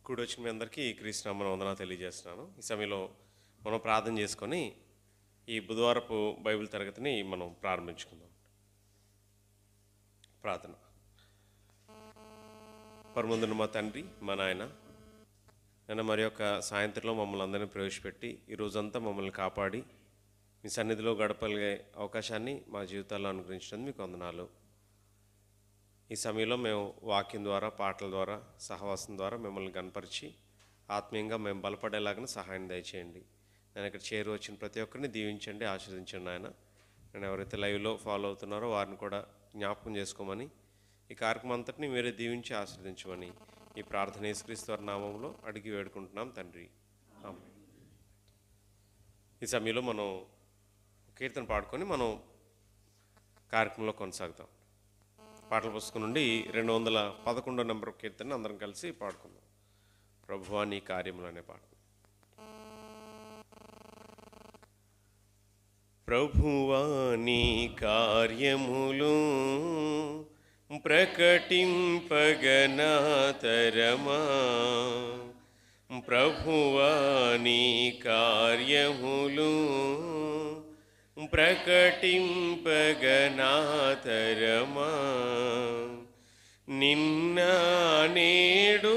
కూడి వచ్చిన మీ అందరికీ క్రీస్తునామన వందన తెలియజేస్తున్నాను ఈ సమయంలో మనం ప్రార్థన చేసుకొని ఈ బుధవారపు బైబిల్ తరగతిని మనం ప్రారంభించుకుందాం ప్రార్థన పరమందున మా తండ్రి మా నాయన నేను మరి యొక్క సాయంత్రంలో మమ్మల్ని అందరినీ ప్రవేశపెట్టి ఈ రోజంతా మమ్మల్ని కాపాడి మీ సన్నిధిలో గడపగలిగే అవకాశాన్ని మా జీవితాల్లో అనుగ్రహించినందుకు మీకు వందనాలు ఈ సమయంలో మేము వాక్యం ద్వారా పాటల ద్వారా సహవాసం ద్వారా మిమ్మల్ని కనపరిచి ఆత్మీయంగా మేము బలపడేలాగా సహాయం దయచేయండి నేను ఇక్కడ చేరు వచ్చిన ప్రతి ఒక్కరిని దీవించండి ఆశీర్వదించండి ఆయన నేను ఎవరైతే లైవ్లో ఫాలో అవుతున్నారో వారిని కూడా జ్ఞాపకం చేసుకోమని ఈ కార్యక్రమం అంతటిని మీరే దీవించి ఆశీర్వదించమని ఈ ప్రార్థన యేసుక్రీస్తు వారి నామంలో అడిగి వేడుకుంటున్నాం తండ్రి ఆమేన్. ఈ సమయంలో మనం కీర్తన పాడుకొని మనం కార్యక్రమంలో కొనసాగుతాం పాటల పుస్తకం నుండి రెండు వందల పదకొండో నెంబర్ కీర్తన అందరం కలిసి పాడుకుందాం ప్రభువా నీ కార్యములు అనే పాట ప్రభువా నీ కార్యములు ప్రకటింపగనాతరమా ప్రభువా నీ కార్యములు ప్రకటింపగనాతరమా నిన్న నేడు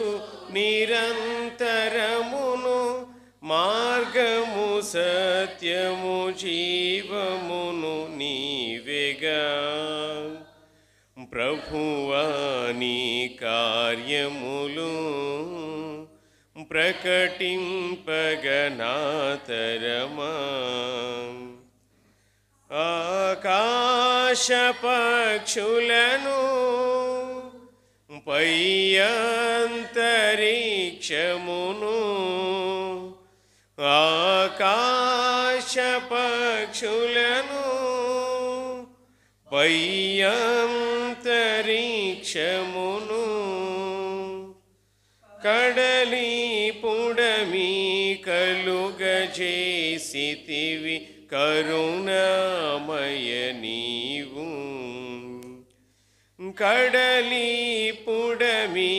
నిరంతరమును మార్గము సత్యము జీవమును నీవెగా ప్రభువా నీ కార్యములు ప్రకటింపగనాతరమా ఆకాశ పక్షులను పై అంతరిక్షమును ఆకాశ పక్షులను పై అంతరిక్షమును కడలి పుడమి కలుగజేసితివి కరుణామయ నీవు కడలి పుడమి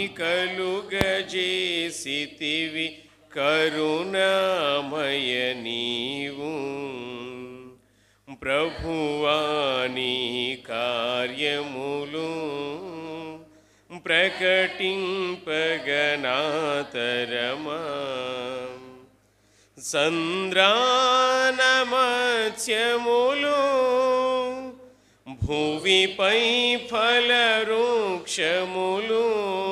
కలుగజేసితివి కరుణామయ నీవు ప్రభువాని కార్యములు ప్రకటింపగనాతరమా సంద్రానమత్యములు భువిపై ఫలవృక్షములు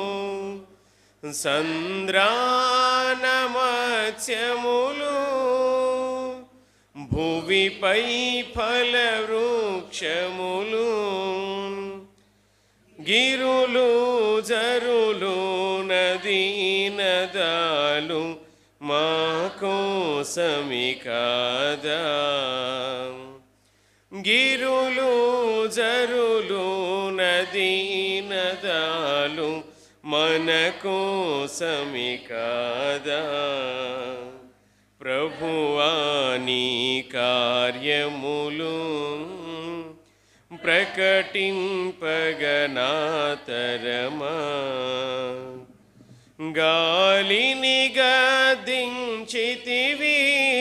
సంద్రానమత్యములు భువిపై ఫలవృక్షములు గిరులు జరులు నదీ నదాలు మా కోసమి కాదా గిరులు జరులు నదీ నదాలు మన కోసమి కాదా ప్రభువాని కార్యములు ప్రకటింపగనాతరమా గాలిని గదించితివి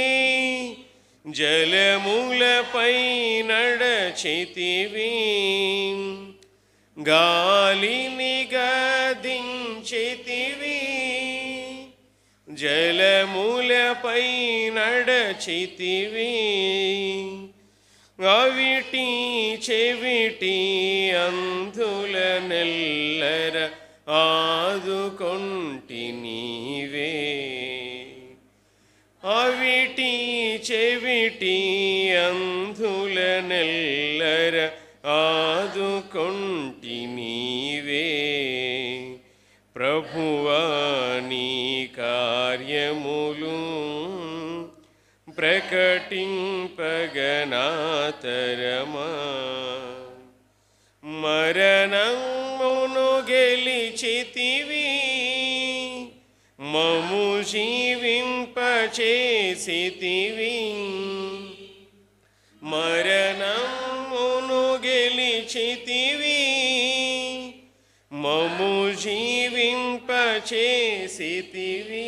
జలములపై నడచితివి గాలిని గదించితివి జలములపై నడచితివి అవిటి చెవిటి అంధుల నెల్లర ఆదుకొంటి నీవే అవిటి చెవిటి అంధుల నెల్లర ఆదుకొంటి నీవే ప్రభువాని కార్యములు ప్రకటింపగనాతరమా మరణమును గెలిచితివి మము జీవింపచేసితివి మరణమును గెలిచితివి మము జీవింపచేసితివి చేసితివి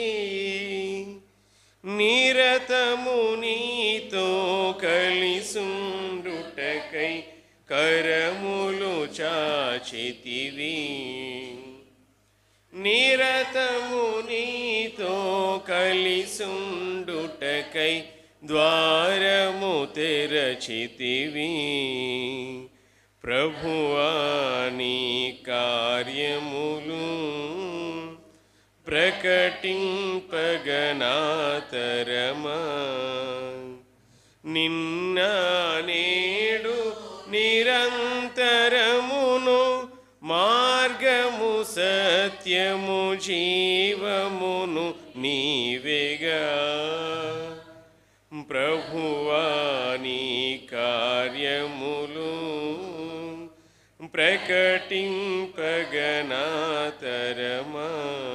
నిరతము నీతో కలిసుండుటకై కరములు చాచితివి నిరతము నీతో కలిసుండుటకై ద్వారము తెరచితివి ప్రభువాని కార్యములు ప్రకటింపగనాతరమా నిన్న నేడు నిరంతరమును మార్గము సత్యము జీవమును నీవేగా ప్రభువాని కార్యములు ప్రకటింపగనాతరమా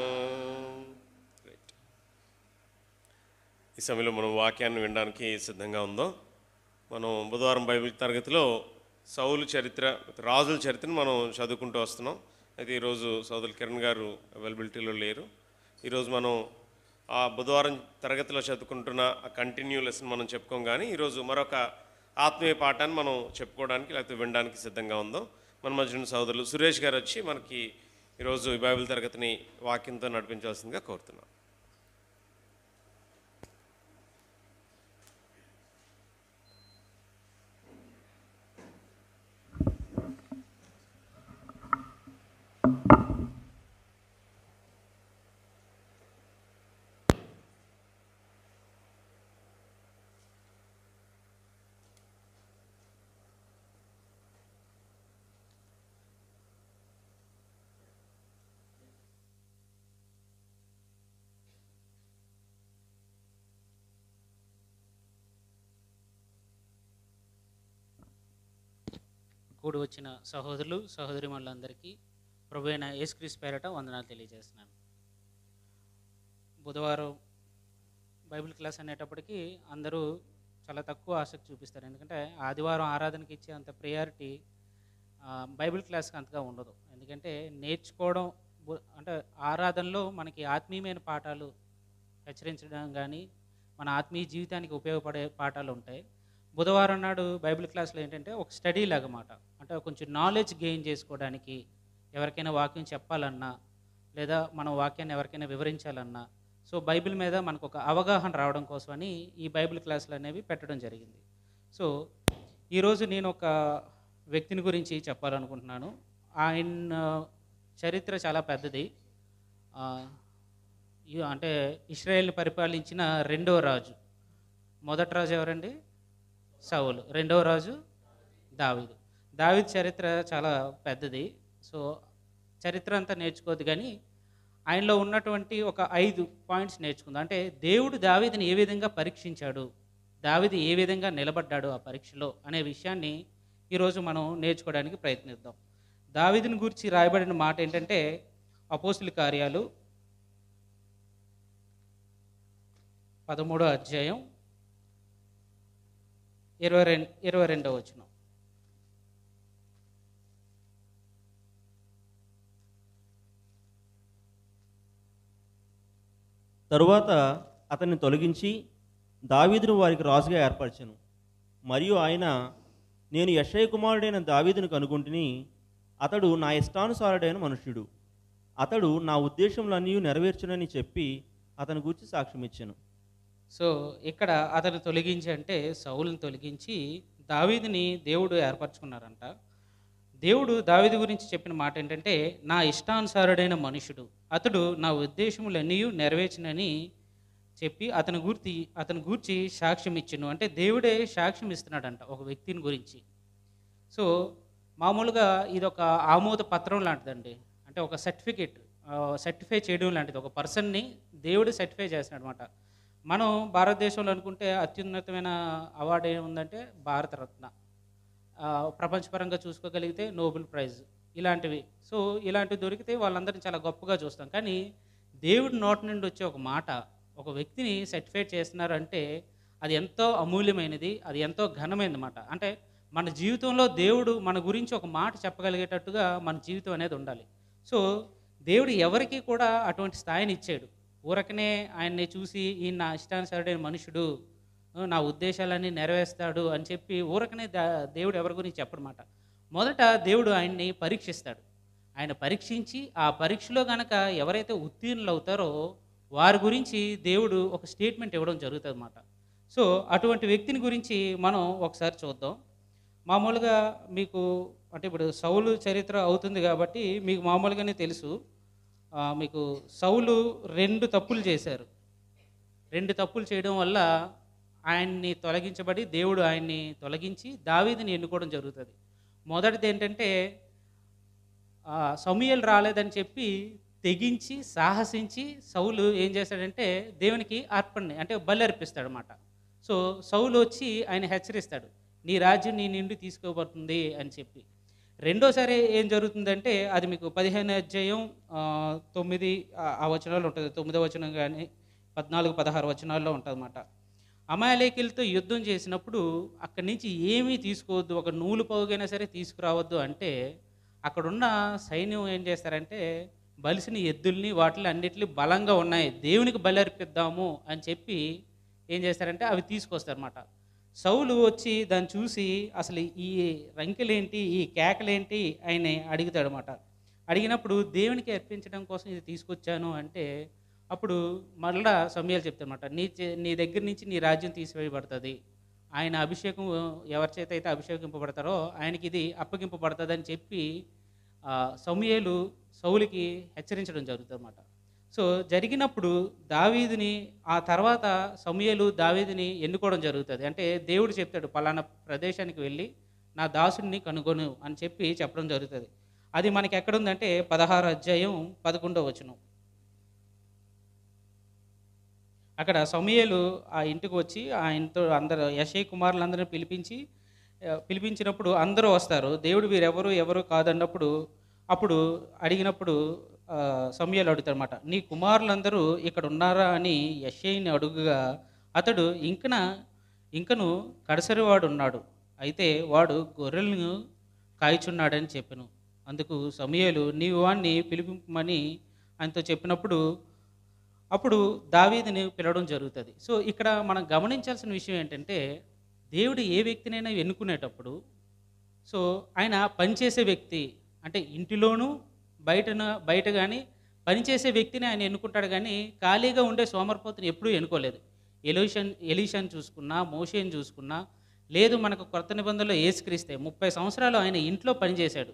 ఈ సమయంలో మనం వాక్యాన్ని వినడానికి సిద్ధంగా ఉందో మనం బుధవారం బైబిల్ తరగతిలో సౌలు చరిత్ర రాజుల చరిత్రను మనం చదువుకుంటూ వస్తున్నాం అయితే ఈరోజు సోదరు కిరణ్ గారు అవైలబిలిటీలో లేరు ఈరోజు మనం ఆ బుధవారం తరగతిలో చదువుకుంటున్న ఆ కంటిన్యూ లెసన్ మనం చెప్పుకోం కానీ ఈరోజు మరొక ఆత్మీయ పాఠాన్ని మనం చెప్పుకోవడానికి లేకపోతే వినడానికి సిద్ధంగా ఉందో మన మధ్య ఉన్న సోదరులు సురేష్ గారు వచ్చి మనకి ఈరోజు ఈ బైబిల్ తరగతిని వాక్యంతో నడిపించాల్సిందిగా కోరుతున్నాం కూడి వచ్చిన సహోదరులు సహోదరిమణులందరికీ ప్రభు అయిన యేసుక్రీస్ పేరట వందనాలు తెలియజేస్తున్నాను బుధవారం బైబిల్ క్లాస్ అనేటప్పటికీ అందరూ చాలా తక్కువ ఆసక్తి చూపిస్తారు ఎందుకంటే ఆదివారం ఆరాధనకి ఇచ్చే అంత ప్రియారిటీ బైబిల్ క్లాస్కి అంతగా ఉండదు ఎందుకంటే నేర్చుకోవడం బు- అంటే ఆరాధనలో మనకి ఆత్మీయమైన పాఠాలు హెచ్చరించడం కానీ మన ఆత్మీయ జీవితానికి ఉపయోగపడే పాఠాలు ఉంటాయి బుధవారం నాడు బైబిల్ క్లాస్లో ఏంటంటే ఒక స్టడీ లాగా మాట అంటే కొంచెం నాలెడ్జ్ గెయిన్ చేసుకోవడానికి ఎవరికైనా వాక్యం చెప్పాలన్నా లేదా మన వాక్యాన్ని ఎవరికైనా వివరించాలన్నా సో బైబిల్ మీద మనకు ఒక అవగాహన రావడం కోసమని ఈ బైబిల్ క్లాసులు అనేవి పెట్టడం జరిగింది సో ఈరోజు నేను ఒక వ్యక్తిని గురించి చెప్పాలనుకుంటున్నాను ఆయన చరిత్ర చాలా పెద్దది ఆ, ఈ- అంటే ఇస్రాయేల్ని పరిపాలించిన రెండవ రాజు మొదటి రాజు ఎవరండి సౌలు రెండవ రాజు దావీదు దావీదు చరిత్ర చాలా పెద్దది సో చరిత్ర అంతా నేర్చుకోవద్దు కానీ ఆయనలో ఉన్నటువంటి ఒక ఐదు పాయింట్స్ నేర్చుకుందాం అంటే దేవుడు దావీదుని ఏ విధంగా పరీక్షించాడు దావీదు ఏ విధంగా నిలబడ్డాడు ఆ పరీక్షలో అనే విషయాన్ని ఈరోజు మనం నేర్చుకోవడానికి ప్రయత్నిద్దాం దావీదుని గురించి రాయబడిన మాట ఏంటంటే అపోస్తుల కార్యాలు పదమూడో అధ్యాయం ఇరవై రెండు ఇరవై రెండవ వచనం తరువాత అతన్ని తొలగించి దావీదును వారికి రాజుగా ఏర్పరచను మరియు ఆయన నేను యశయ కుమారుడైన దావీదును కనుగొంటిని అతడు నా ఇష్టానుసారుడైన మనుష్యుడు అతడు నా ఉద్దేశములన్నీ నెరవేర్చునని చెప్పి అతని గురించి సాక్ష్యం ఇచ్చాను సో ఇక్కడ అతను తొలగించి అంటే సౌలుని తొలగించి దావీదుని దేవుడు ఏర్పరచుకున్నారంట దేవుడు దావీదు గురించి చెప్పిన మాట ఏంటంటే నా ఇష్టానుసారుడైన మనుషుడు అతడు నా ఉద్దేశములన్నీ నెరవేర్చినని చెప్పి అతని గుర్తి అతని గూర్చి సాక్ష్యం ఇచ్చును అంటే దేవుడే సాక్ష్యం ఇస్తున్నాడంట ఒక వ్యక్తిని గురించి సో మామూలుగా ఇది ఒక ఆమోద పత్రం లాంటిదండి అంటే ఒక సర్టిఫికేట్ సర్టిఫై చేయడం లాంటిది ఒక పర్సన్ని దేవుడు సర్టిఫై చేస్తున్నాడు అనమాట మనం భారతదేశంలో అనుకుంటే అత్యున్నతమైన అవార్డు ఏముందంటే భారతరత్న ఆ, ప్రపంచపరంగా చూసుకోగలిగితే నోబెల్ ప్రైజ్ ఇలాంటివి సో ఇలాంటివి దొరికితే వాళ్ళందరినీ చాలా గొప్పగా చూస్తాం కానీ దేవుడి నోటి నుండి వచ్చే ఒక మాట ఒక వ్యక్తిని సర్టిఫైడ్ చేస్తున్నారు అంటే అది ఎంతో అమూల్యమైనది అది ఎంతో ఘనమైనది మాట అంటే మన జీవితంలో దేవుడు మన గురించి ఒక మాట చెప్పగలిగేటట్టుగా మన జీవితం అనేది ఉండాలి సో దేవుడు ఎవరికి కూడా అటువంటి స్థాయిని ఇచ్చాడు ఊరకనే ఆయన్ని చూసి ఈయన నా ఇష్టానుసారుడైన మనుషుడు ఆ, నా ఉద్దేశాలన్నీ నెరవేరుస్తాడు అని చెప్పి ఊరకనే దా- దేవుడు ఎవరి గురించి చెప్పడమాట మొదట దేవుడు ఆయన్ని పరీక్షిస్తాడు ఆయన పరీక్షించి ఆ పరీక్షలో గనక ఎవరైతే ఉత్తీర్ణులు అవుతారో వారి గురించి దేవుడు ఒక స్టేట్మెంట్ ఇవ్వడం జరుగుతుంది అన్నమాట సో అటువంటి వ్యక్తిని గురించి మనం ఒకసారి చూద్దాం మామూలుగా మీకు అంటే ఇప్పుడు సౌలు చరిత్ర అవుతుంది కాబట్టి మీకు మామూలుగానే తెలుసు ఆ, మీకు సౌలు రెండు తప్పులు చేశారు రెండు తప్పులు చేయడం వల్ల ఆయన్ని తొలగించబడి దేవుడు ఆయన్ని తొలగించి దావీదుని ఎన్నుకోవడం జరుగుతుంది మొదటిది ఏంటంటే ఆ, సమూయేలు రాలేదని చెప్పి తెగించి సాహసించి సౌలు ఏం చేశాడంటే దేవునికి అర్పణని అంటే బలి అర్పిస్తాడనమాట సో సౌలు వచ్చి ఆయన హెచ్చరిస్తాడు నీ రాజ్యం నీ నిండి తీసుకోబడుతుంది అని చెప్పి రెండోసారి ఏం జరుగుతుందంటే అది మీకు పదిహేను అధ్యాయం ఆ, తొమ్మిది ఆ- ఆ వచనాలు ఉంటుంది తొమ్మిదో వచనం కానీ పద్నాలుగు పదహారు వచనాల్లో ఉంటుంది అమాయలేకిలతో యుద్ధం చేసినప్పుడు అక్కడి నుంచి ఏమీ తీసుకోవద్దు ఒక నూలు పోగైనా సరే తీసుకురావద్దు అంటే అక్కడున్న సైన్యం ఏం చేస్తారంటే బలిసిన ఎద్దుల్ని వాటిని అన్నిటిని బలంగా ఉన్నాయి దేవునికి బలి అర్పిద్దాము అని చెప్పి ఏం చేస్తారంటే అవి తీసుకొస్తారన్నమాట సౌలు వచ్చి దాన్ని చూసి అసలు ఈ రంకెలేంటి ఈ కేకలేంటి ఆయన అడుగుతాడనమాట అడిగినప్పుడు దేవునికి అర్పించడం కోసం ఇది తీసుకొచ్చాను అంటే అప్పుడు మళ్ళా సమయాలు చెప్తానమాట నీ చే- నీ దగ్గర నుంచి నీ రాజ్యం తీసివేయబడుతుంది ఆయన అభిషేకం ఎవరి చేత అయితే అభిషేకింపబడతారో ఆయనకి ఇది అప్పగింపబడుతుంది అని చెప్పి ఆ, సమూయేలు సౌలికి హెచ్చరించడం జరుగుతుంది సో జరిగినప్పుడు దావీదుని ఆ తర్వాత సమూయేలు దావీదుని ఎన్నుకోవడం జరుగుతుంది అంటే దేవుడు చెప్తాడు పలానా ప్రదేశానికి వెళ్ళి నా దాసుడిని కనుగొను అని చెప్పి చెప్పడం జరుగుతుంది అది మనకి ఎక్కడుందంటే పదహారు అధ్యాయం పదకొండవ వచనం అక్కడ సమూయేలు ఆ ఇంటికి వచ్చి ఆయనతో అందరు యశయ్ కుమారులందరినీ పిలిపించి ఆ, పిలిపించినప్పుడు అందరూ వస్తారు దేవుడు వీరెవరు ఎవరు కాదన్నప్పుడు అప్పుడు అడిగినప్పుడు సమయాలు అడుగుతాడనమాట నీ కుమారులందరూ ఇక్కడ ఉన్నారా అని యశయ్ని అడుగుగా అతడు ఇంకన ఇంకను కడసరివాడు ఉన్నాడు అయితే వాడు గొర్రెలను కాయచున్నాడని చెప్పాను అందుకు సమయాలు నీవు వాడిని పిలిపింపమని ఆయనతో చెప్పినప్పుడు అప్పుడు దావీదుని పిలవడం జరుగుతుంది సో ఇక్కడ మనం గమనించాల్సిన విషయం ఏంటంటే దేవుడు ఏ వ్యక్తినైనా ఎన్నుకునేటప్పుడు సో ఆయన పనిచేసే వ్యక్తి అంటే ఇంటిలోనూ బయటన బయట కానీ పనిచేసే వ్యక్తిని ఆయన ఎన్నుకుంటాడు కానీ ఖాళీగా ఉండే సోమరపోతుని ఎప్పుడూ ఎన్నుకోలేదు ఎలీషన్ ఎలీషన్ చూసుకున్నా మోషేని చూసుకున్నా లేదు మనకు కొత్త నిబంధనలో ఏసుక్రీస్తే ముప్పై సంవత్సరాలు ఆయన ఇంట్లో పనిచేశాడు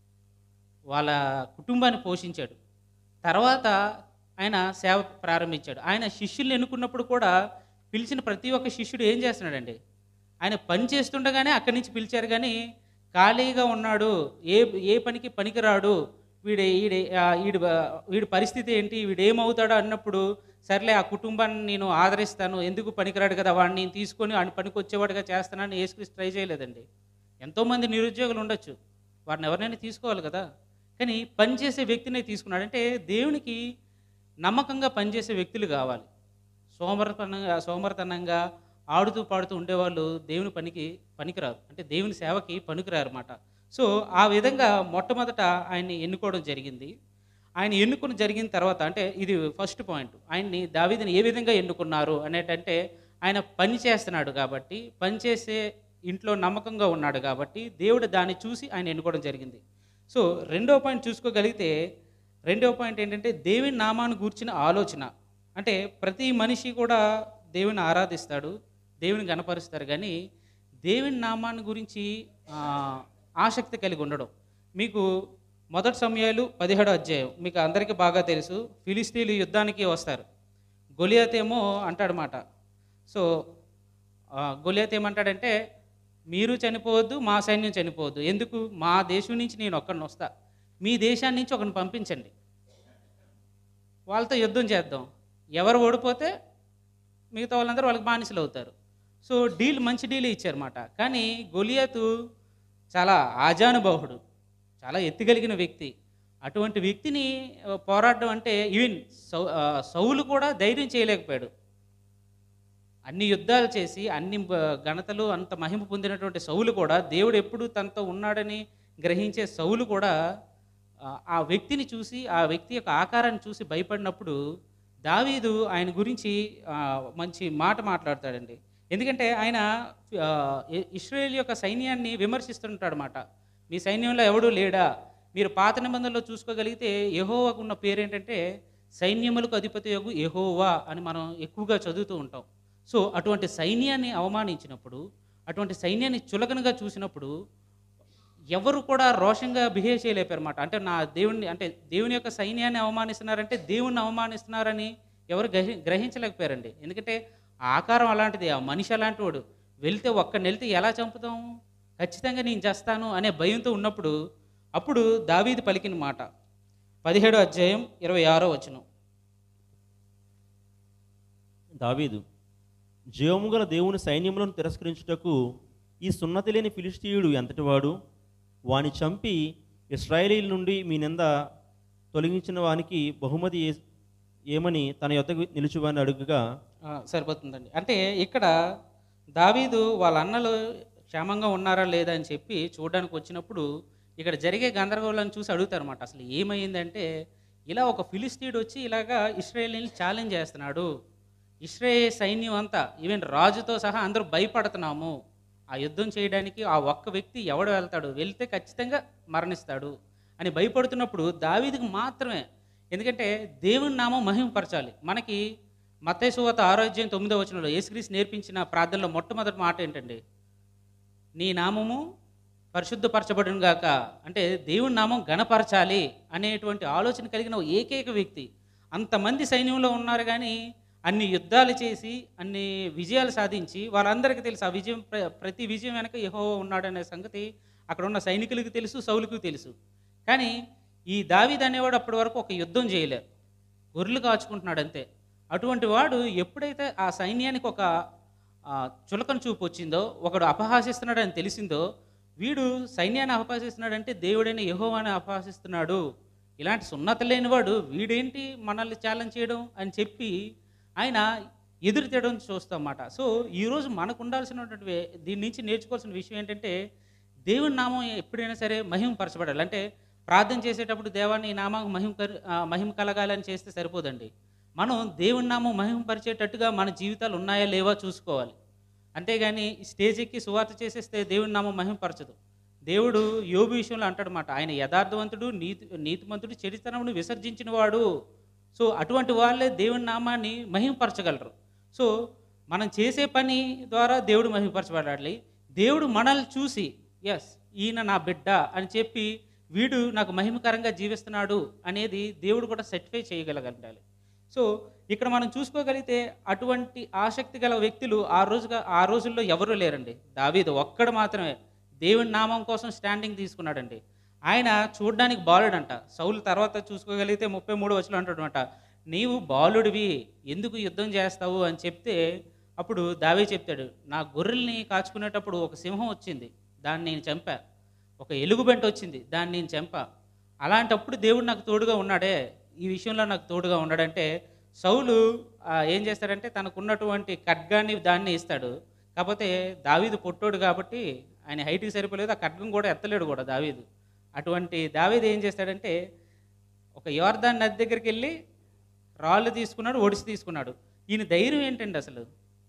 వాళ్ళ కుటుంబాన్ని పోషించాడు తర్వాత ఆయన సేవ ప్రారంభించాడు ఆయన శిష్యుల్ని ఎన్నుకున్నప్పుడు కూడా పిలిచిన ప్రతి ఒక్క శిష్యుడు ఏం చేస్తున్నాడండి ఆయన పని చేస్తుండగానే అక్కడి నుంచి పిలిచారు కానీ ఖాళీగా ఉన్నాడు ఏ ఏ పనికి పనికిరాడు వీడి వీడి ఆ, వీడి వీడి పరిస్థితి ఏంటి వీడు ఏమవుతాడో అన్నప్పుడు సర్లే ఆ కుటుంబాన్ని నేను ఆదరిస్తాను ఎందుకు పనికిరాడు కదా వాడిని నేను తీసుకొని వాడిని పనికి వచ్చేవాడిగా చేస్తానని ఏసుక్రీస్తు ట్రై చేయలేదండి ఎంతోమంది నిరుద్యోగులు ఉండొచ్చు వారిని ఎవరినైనా తీసుకోవాలి కదా కానీ పనిచేసే వ్యక్తిని తీసుకున్నాడు అంటే దేవునికి నమ్మకంగా పనిచేసే వ్యక్తులు కావాలి సోమరతనంగా సోమరతనంగా ఆడుతూ పాడుతూ ఉండేవాళ్ళు దేవుని పనికి పనికిరారు అంటే దేవుని సేవకి పనికిరారు అన్నమాట సో ఆ విధంగా మొట్టమొదట ఆయన్ని ఎన్నుకోవడం జరిగింది ఆయన ఎన్నుకుని జరిగిన తర్వాత అంటే ఇది ఫస్ట్ పాయింట్ ఆయన్ని దావీదుని ఏ విధంగా ఎన్నుకున్నారు అనేటంటే ఆయన పని చేస్తున్నాడు కాబట్టి పని చేసే ఇంట్లో నమ్మకంగా ఉన్నాడు కాబట్టి దేవుడు దాన్ని చూసి ఆయన ఎన్నుకోవడం జరిగింది సో రెండో పాయింట్ చూసుకోగలిగితే రెండో పాయింట్ ఏంటంటే దేవుని నామాన్ని గూర్చిన ఆలోచన అంటే ప్రతి మనిషి కూడా దేవుని ఆరాధిస్తాడు దేవుని గణపరుస్తారు కానీ దేవుని నామాన్ని గురించి ఆ, ఆసక్తి కలిగి ఉండడం మీకు మొదటి సమయాలు పదిహేడో అధ్యాయం మీకు అందరికీ బాగా తెలుసు ఫిలిస్తీన్లు యుద్ధానికి వస్తారు గొలియాత్ ఏమో అంటాడనమాట సో ఆ, గొలియాత్ ఏమంటాడంటే మీరు చనిపోవద్దు మా సైన్యం చనిపోవద్దు ఎందుకు మా దేశం నుంచి నేను ఒక్కడిని వస్తా మీ దేశాన్ని నుంచి ఒకరిని పంపించండి వాళ్ళతో యుద్ధం చేద్దాం ఎవరు ఓడిపోతే మిగతా వాళ్ళందరూ వాళ్ళకి బానిసలు అవుతారు సో డీల్ మంచి డీల్ ఇచ్చారన్నమాట కానీ గొలియాతు చాలా ఆజానుబాహుడు చాలా ఎత్తుగలిగిన వ్యక్తి అటువంటి వ్యక్తిని ఆ, పోరాడడం అంటే ఈవెన్ సౌ ఆ, సౌలు కూడా ధైర్యం చేయలేకపోయాడు అన్ని యుద్ధాలు చేసి అన్ని బ- ఘనతలు అంత మహిమ పొందినటువంటి సౌలు కూడా దేవుడు ఎప్పుడు తనతో ఉన్నాడని గ్రహించే సౌలు కూడా ఆ, ఆ వ్యక్తిని చూసి ఆ వ్యక్తి యొక్క ఆకారాన్ని చూసి భయపడినప్పుడు దావీదు ఆయన గురించి ఆ, మంచి మాట మాట్లాడతాడండి ఎందుకంటే ఆయన ఆ, ఇ- ఇస్రాయేల్ యొక్క సైన్యాన్ని విమర్శిస్తుంటాడు అన్నమాట మీ సైన్యంలో ఎవడూ లేడా మీరు పాత నిబంధనలో చూసుకోగలిగితే యెహోవాకు ఉన్న పేరు ఏంటంటే సైన్యములకు అధిపతి యొగు యెహోవా అని మనం ఎక్కువగా చదువుతూ ఉంటాం సో అటువంటి సైన్యాన్ని అవమానించినప్పుడు అటువంటి సైన్యాన్ని చులకనగా చూసినప్పుడు ఎవరు కూడా రోషంగా బిహేవ్ చేయలేపారన్నమాట అంటే నా దేవుణ్ణి అంటే దేవుని యొక్క సైన్యాన్ని అవమానిస్తున్నారంటే దేవుణ్ణి అవమానిస్తున్నారని ఎవరు గ్రహి గ్రహించలేకపోయారండి ఎందుకంటే ఆ ఆకారం అలాంటిది ఆ మనిషి అలాంటి వాడు వెళ్తే ఒక్కడిని వెళ్తే ఎలా చంపుతాం ఖచ్చితంగా నేను చేస్తాను అనే భయంతో ఉన్నప్పుడు అప్పుడు దావీది పలికిన మాట పదిహేడో అధ్యాయం ఇరవై ఆరో వచనం దావీదు జీవముగల దేవుని సైన్యములను తిరస్కరించుటకు ఈ సున్నతి లేని ఫిలిస్తీయుడు ఎంతటివాడు వాని చంపి ఇస్రాయేలీల నుండి మీ నింద తొలగించిన వానికి బహుమతి ఏ- ఏమని తన యొద్దకు నిలుచువని అడుగుగా ఆ, సరిపోతుందండి అంటే ఇక్కడ దావీదు వాళ్ళ అన్నలు క్షేమంగా ఉన్నారా లేదా అని చెప్పి చూడడానికి వచ్చినప్పుడు ఇక్కడ జరిగే గందరగోళాన్ని చూసి అడుగుతారన్నమాట అసలు ఏమైందంటే ఇలా ఒక ఫిలిస్తీయుడు వచ్చి ఇలాగా ఇస్రాయేల్ని ఛాలెంజ్ చేస్తున్నాడు ఇస్రాయేల్ సైన్యం అంతా ఈవెన్ రాజుతో సహా అందరూ భయపడుతున్నాము ఆ యుద్ధం చేయడానికి ఆ ఒక్క వ్యక్తి ఎవడు వెళ్తాడు వెళ్తే ఖచ్చితంగా మరణిస్తాడు అని భయపడుతున్నప్పుడు దావీదుకు మాత్రమే ఎందుకంటే దేవుని నామం మహిమపరచాలి మనకి మత్తేసువత ఆరోగ్యం తొమ్మిదో వచనంలో యేసుక్రీస్తు నేర్పించిన ప్రార్థనలో మొట్టమొదటి మాట ఏంటండి నీ నామము పరిశుద్ధపరచబడును గాక అంటే దేవుని నామం గణపరచాలి అనేటువంటి ఆలోచన కలిగిన ఓ ఏకైక వ్యక్తి అంతమంది సైన్యంలో ఉన్నారు కానీ అన్ని యుద్ధాలు చేసి అన్ని విజయాలు సాధించి వాళ్ళందరికీ తెలుసు ఆ విజయం ప్ర- ప్రతి విజయం వెనక యహో ఉన్నాడనే సంగతి అక్కడ ఉన్న సైనికులకు తెలుసు సౌలుకు తెలుసు కానీ ఈ దావీద్ అనేవాడు అప్పటి వరకు ఒక యుద్ధం చేయలేరు గొర్రెలు కాచుకుంటున్నాడు అంతే అటువంటి వాడు ఎప్పుడైతే ఆ సైన్యానికి ఒక ఆ, చులకన చూపు వచ్చిందో ఒకడు అపహాసిస్తున్నాడని తెలిసిందో వీడు సైన్యాన్ని అపహాసిస్తున్నాడంటే దేవుడైన యెహోవాని అపహాసిస్తున్నాడు ఇలాంటి సున్నత లేనివాడు వీడేంటి మనల్ని ఛాలెంజ్ చేయడం అని చెప్పి ఆయన ఎదురు తినడం చూస్తామన్నమాట సో ఈరోజు మనకు ఉండాల్సినటువంటి వే- దీని నుంచి నేర్చుకోవాల్సిన విషయం ఏంటంటే దేవుని నామం ఎప్పుడైనా సరే మహిమపరచబడాలి అంటే ప్రార్థన చేసేటప్పుడు దేవాన్ని ఈ నామం మహిమ కర్- ఆ, మహిమ కలగాలని చేస్తే సరిపోదండి మనం దేవుని నామం మహిమపరిచేటట్టుగా మన జీవితాలు ఉన్నాయా లేవా చూసుకోవాలి అంతేగాని స్టేజ్ ఎక్కి సువార్త చేసేస్తే దేవుని నామం మహిమపరచదు దేవుడు యోబు విషయంలో అంటాడనమాట ఆయన యథార్థవంతుడు నీతి నీతిమంతుడు చెడితనమును విసర్జించిన వాడు సో అటువంటి వాళ్ళే దేవుని నామాన్ని మహిమపరచగలరు సో మనం చేసే పని ద్వారా దేవుడు మహిమపరచబడాలి దేవుడు మనల్ని చూసి ఎస్ ఈయన నా బిడ్డ అని చెప్పి వీడు నాకు మహిమకరంగా జీవిస్తున్నాడు అనేది దేవుడు కూడా సర్టిఫై చేయగలగాలి సో ఇక్కడ మనం చూసుకోగలిగితే అటువంటి ఆసక్తి గల వ్యక్తులు ఆ రోజుగా ఆ రోజుల్లో ఎవరూ లేరండి దావీదు ఒక్కడు మాత్రమే దేవుని నామం కోసం స్టాండింగ్ తీసుకున్నాడండి ఆయన చూడడానికి బాలుడంట సౌలు తర్వాత చూసుకోగలిగితే ముప్పై మూడు వచ్చులు అంటాడనమాట నీవు బాలుడివి ఎందుకు యుద్ధం చేస్తావు అని చెప్తే అప్పుడు దావే చెప్తాడు నా గొర్రెల్ని కాచుకునేటప్పుడు ఒక సింహం వచ్చింది దాన్ని నేను చంపా ఒక ఎలుగుబంటి వచ్చింది దాన్ని నేను చంపా అలాంటప్పుడు దేవుడు నాకు తోడుగా ఉన్నాడే ఈ విషయంలో నాకు తోడుగా ఉన్నాడంటే సౌలు ఆ, ఏం చేస్తాడంటే తనకున్నటువంటి ఖడ్గాన్ని దాన్ని ఇస్తాడు కాకపోతే దావీదు పొట్టోడు కాబట్టి ఆయన హైట్కి సరిపోలేదు ఆ ఖడ్గం కూడా ఎత్తలేడు కూడా దావీదు అటువంటి దావీదు ఏం చేస్తాడంటే ఒక యోర్దాన్ నది దగ్గరికి వెళ్ళి రాళ్ళు తీసుకున్నాడు ఒడిసి తీసుకున్నాడు ఈయన ధైర్యం ఏంటండి అసలు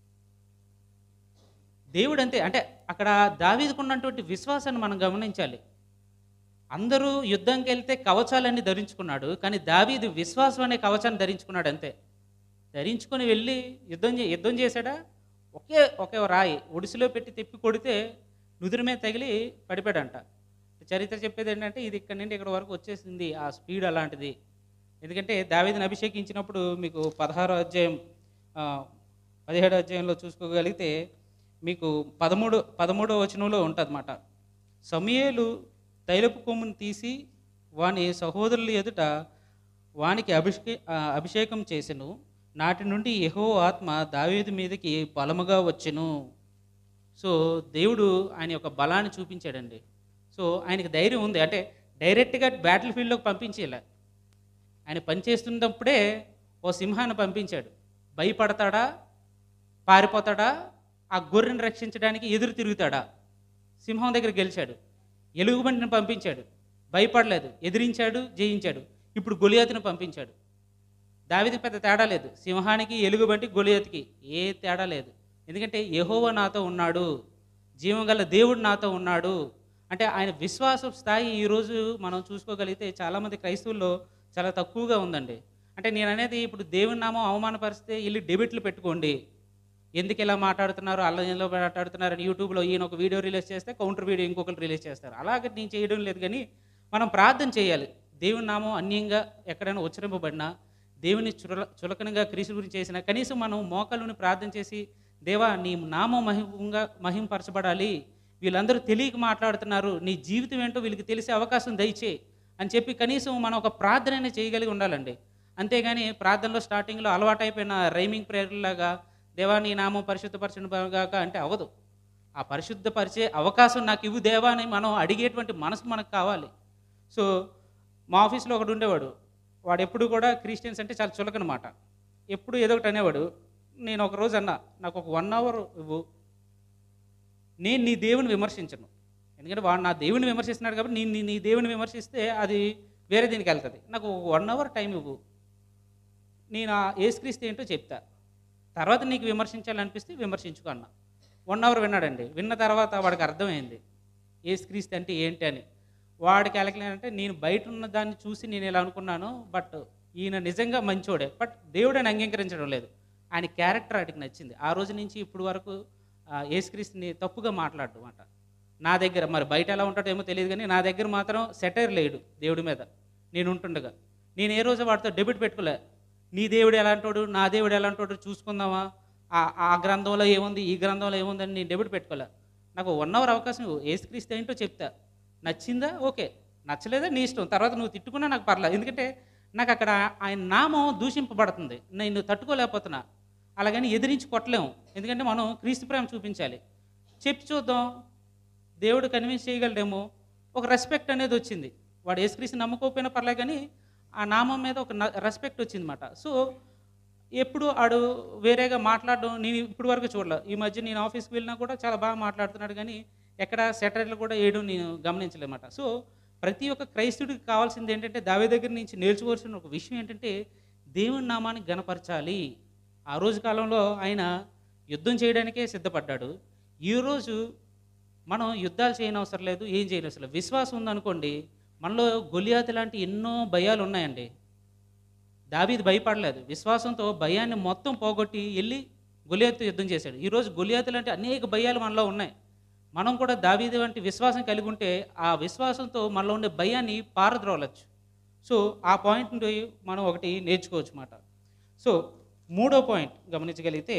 దేవుడు అంతే అంటే అక్కడ దావీదుకున్నటువంటి విశ్వాసాన్ని మనం గమనించాలి అందరూ యుద్ధంకి వెళ్తే కవచాలన్నీ ధరించుకున్నాడు కానీ దావీదు విశ్వాసం అనే కవచాన్ని ధరించుకున్నాడు అంతే ధరించుకొని వెళ్ళి యుద్ధం చే యుద్ధం చేశాడా ఒకే ఒకే రాయి ఒడిసిలో పెట్టి తిప్పి కొడితే నుదురు మీద తగిలి పడిపోయాడంట చరిత్ర చెప్పేది ఏంటంటే ఇది ఇక్కడ నుండి ఇక్కడ వరకు వచ్చేసింది ఆ స్పీడ్ అలాంటిది ఎందుకంటే దావీదుని అభిషేకించినప్పుడు మీకు పదహారో అధ్యాయం ఆ, పదిహేడో అధ్యాయంలో చూసుకోగలిగితే మీకు పదమూడు పదమూడో వచనంలో ఉంటుందన్నమాట సమయేలు తైలపు కొమ్మును తీసి వాని సహోదరుల ఎదుట వానికి అభిషే ఆ, అభిషేకం చేసెను నాటి నుండి యెహో ఆత్మ దావీదు మీదకి బలముగా వచ్చెను సో దేవుడు ఆయన యొక్క బలాన్ని చూపించాడండి సో ఆయనకి ధైర్యం ఉంది అంటే డైరెక్ట్గా బ్యాటిల్ ఫీల్డ్లోకి పంపించేలా ఆయన పనిచేస్తున్నప్పుడే ఓ సింహాన్ని పంపించాడు భయపడతాడా పారిపోతాడా ఆ గొర్రెని రక్షించడానికి ఎదురు తిరుగుతాడా సింహం దగ్గర గెలిచాడు ఎలుగుబంటిని పంపించాడు భయపడలేదు ఎదిరించాడు జయించాడు ఇప్పుడు గొలియాతును పంపించాడు దావిదికి పెద్ద తేడా లేదు సింహానికి ఎలుగుబంటి గొలియతికి ఏ తేడా లేదు ఎందుకంటే యెహోవా నాతో ఉన్నాడు జీవంగల దేవుడు నాతో ఉన్నాడు అంటే ఆయన విశ్వాస స్థాయి ఈరోజు మనం చూసుకోగలిగితే చాలామంది క్రైస్తవుల్లో చాలా తక్కువగా ఉందండి అంటే నేను అనేది ఇప్పుడు దేవుని నామం అవమానపరిస్తే వెళ్ళి డెబిట్లు పెట్టుకోండి ఎందుకు ఇలా మాట్లాడుతున్నారు అలా ఇలా మాట్లాడుతున్నారు అని యూట్యూబ్లో ఈయన ఒక వీడియో రిలీజ్ చేస్తే కౌంటర్ వీడియో ఇంకొకరు రిలీజ్ చేస్తారు అలాగే నేను చేయడం లేదు కానీ మనం ప్రార్థన చేయాలి దేవుని నామం అన్యంగా ఎక్కడైనా ఉచ్చరింపబడినా దేవుని చుల చులకనగా క్రీస్తు గురించి చేసిన కనీసం మనం మోకాళ్ళని ప్రార్థన చేసి దేవా నీ నామం మహిమంగా మహింపరచబడాలి వీళ్ళందరూ తెలియక మాట్లాడుతున్నారు నీ జీవితం ఏంటో వీళ్ళకి తెలిసే అవకాశం దయచే అని చెప్పి కనీసం మనం ఒక ప్రార్థన అయినా చేయగలిగి ఉండాలండి అంతేగాని ప్రార్థనలో స్టార్టింగ్లో అలవాటైపోయిన రైమింగ్ ప్రేయర్లాగా దేవా నీ నామం పరిశుద్ధపరచగాక అంటే అవ్వదు ఆ పరిశుద్ధపరిచే అవకాశం నాకు ఇవ్వు దేవా అని మనం అడిగేటువంటి మనసు మనకు కావాలి సో మా ఆఫీస్లో ఒకడు ఉండేవాడు వాడు ఎప్పుడు కూడా క్రిస్టియన్స్ అంటే చాలా చులకనమాట ఎప్పుడు ఏదో ఒకటి అనేవాడు నేను ఒక రోజు అన్నా నాకు ఒక వన్ అవర్ ఇవ్వు నేను నీ దేవుని విమర్శించను ఎందుకంటే వాడు నా దేవుని విమర్శిస్తున్నాడు కాబట్టి నేను నీ- నీ దేవుని విమర్శిస్తే అది వేరే దీనికి వెళ్తుంది నాకు ఒక వన్ అవర్ టైం ఇవ్వు నేను ఆ ఏసుక్రీస్తు ఏంటో చెప్తా తర్వాత నీకు విమర్శించాలనిపిస్తే విమర్శించుకో అన్న వన్ అవర్ విన్నాడండి విన్న తర్వాత వాడికి అర్థమైంది ఏసుక్రీస్తు అంటే ఏంటి అని వాడికి ఎలకలేనంటే అంటే నేను బయట ఉన్న దాన్ని చూసి నేను ఇలా అనుకున్నాను బట్ ఈయన నిజంగా మంచోడే బట్ దేవుడని అంగీకరించడం లేదు ఆయన క్యారెక్టర్ వాటికి నచ్చింది ఆ రోజు నుంచి ఇప్పుడు వరకు ఆ, యేసుక్రీస్తుని తప్పుగా మాట్లాడడం అన్నమాట నా దగ్గర మరి బయట ఎలా ఉంటాడో ఏమో తెలియదు కానీ నా దగ్గర మాత్రం సెటైర్ లేడు దేవుడి మీద నేను ఉంటుండగా నేను ఏ రోజు వాడితో డెబిట్ పెట్టుకోలే నీ దేవుడు ఎలాంటోడు నా దేవుడు ఎలాంటోడు చూసుకుందామా ఆ ఆ గ్రంథంలో ఏముంది ఈ గ్రంథంలో ఏముందని నేను డెబిట్ పెట్టుకోలే నాకు వన్ అవర్ అవకాశం ఇవ్వు ఏసుక్రీస్తు ఏంటో చెప్తా నచ్చిందా ఓకే నచ్చలేదా నీ ఇష్టం తర్వాత నువ్వు తిట్టుకున్నా నాకు పర్లేదు ఎందుకంటే నాకు అక్కడ ఆయన నామం దూషింపబడుతుంది నేను తట్టుకోలేకపోతున్నా అలాగని ఎదిరించి కొట్టలేము ఎందుకంటే మనం క్రీస్తు ప్రేమ చూపించాలి చెప్పి చూద్దాం దేవుడు కన్విన్స్ చేయగలడేమో ఒక రెస్పెక్ట్ అనేది వచ్చింది వాడు యేసుక్రీస్తు నమ్మకపోయినా పర్లే కానీ ఆ నామం మీద ఒక రెస్పెక్ట్ వచ్చిందన్నమాట సో ఎప్పుడు ఆడు వేరేగా మాట్లాడడం నేను ఇప్పటి వరకు చూడలే ఈ మధ్య నేను ఆఫీస్కి వెళ్ళినా కూడా చాలా బాగా మాట్లాడుతున్నాడు కానీ ఎక్కడ సెటర్లు కూడా వేయడం నేను గమనించలేమాట సో ప్రతి ఒక్క క్రైస్తుడికి కావాల్సింది ఏంటంటే దావే దగ్గర నుంచి నేర్చుకోవాల్సిన ఒక విషయం ఏంటంటే దేవుని నామాన్ని గణపరచాలి ఆ రోజు కాలంలో ఆయన యుద్ధం చేయడానికే సిద్ధపడ్డాడు ఈరోజు మనం యుద్ధాలు చేయనవసరం లేదు ఏం చేయనవసరం లేదు విశ్వాసం ఉందనుకోండి మనలో గొలియాతి లాంటి ఎన్నో భయాలు ఉన్నాయండి దావీది భయపడలేదు విశ్వాసంతో భయాన్ని మొత్తం పోగొట్టి వెళ్ళి గొలియాతితో యుద్ధం చేశాడు ఈరోజు గొలియాతి లాంటి అనేక భయాలు మనలో ఉన్నాయి మనం కూడా దావీది వంటి విశ్వాసం కలిగి ఉంటే ఆ విశ్వాసంతో మనలో ఉండే భయాన్ని పారద్రోలచ్చు సో ఆ పాయింట్ నుండి మనం ఒకటి నేర్చుకోవచ్చు అన్నమాట సో మూడో పాయింట్ గమనించగలిగితే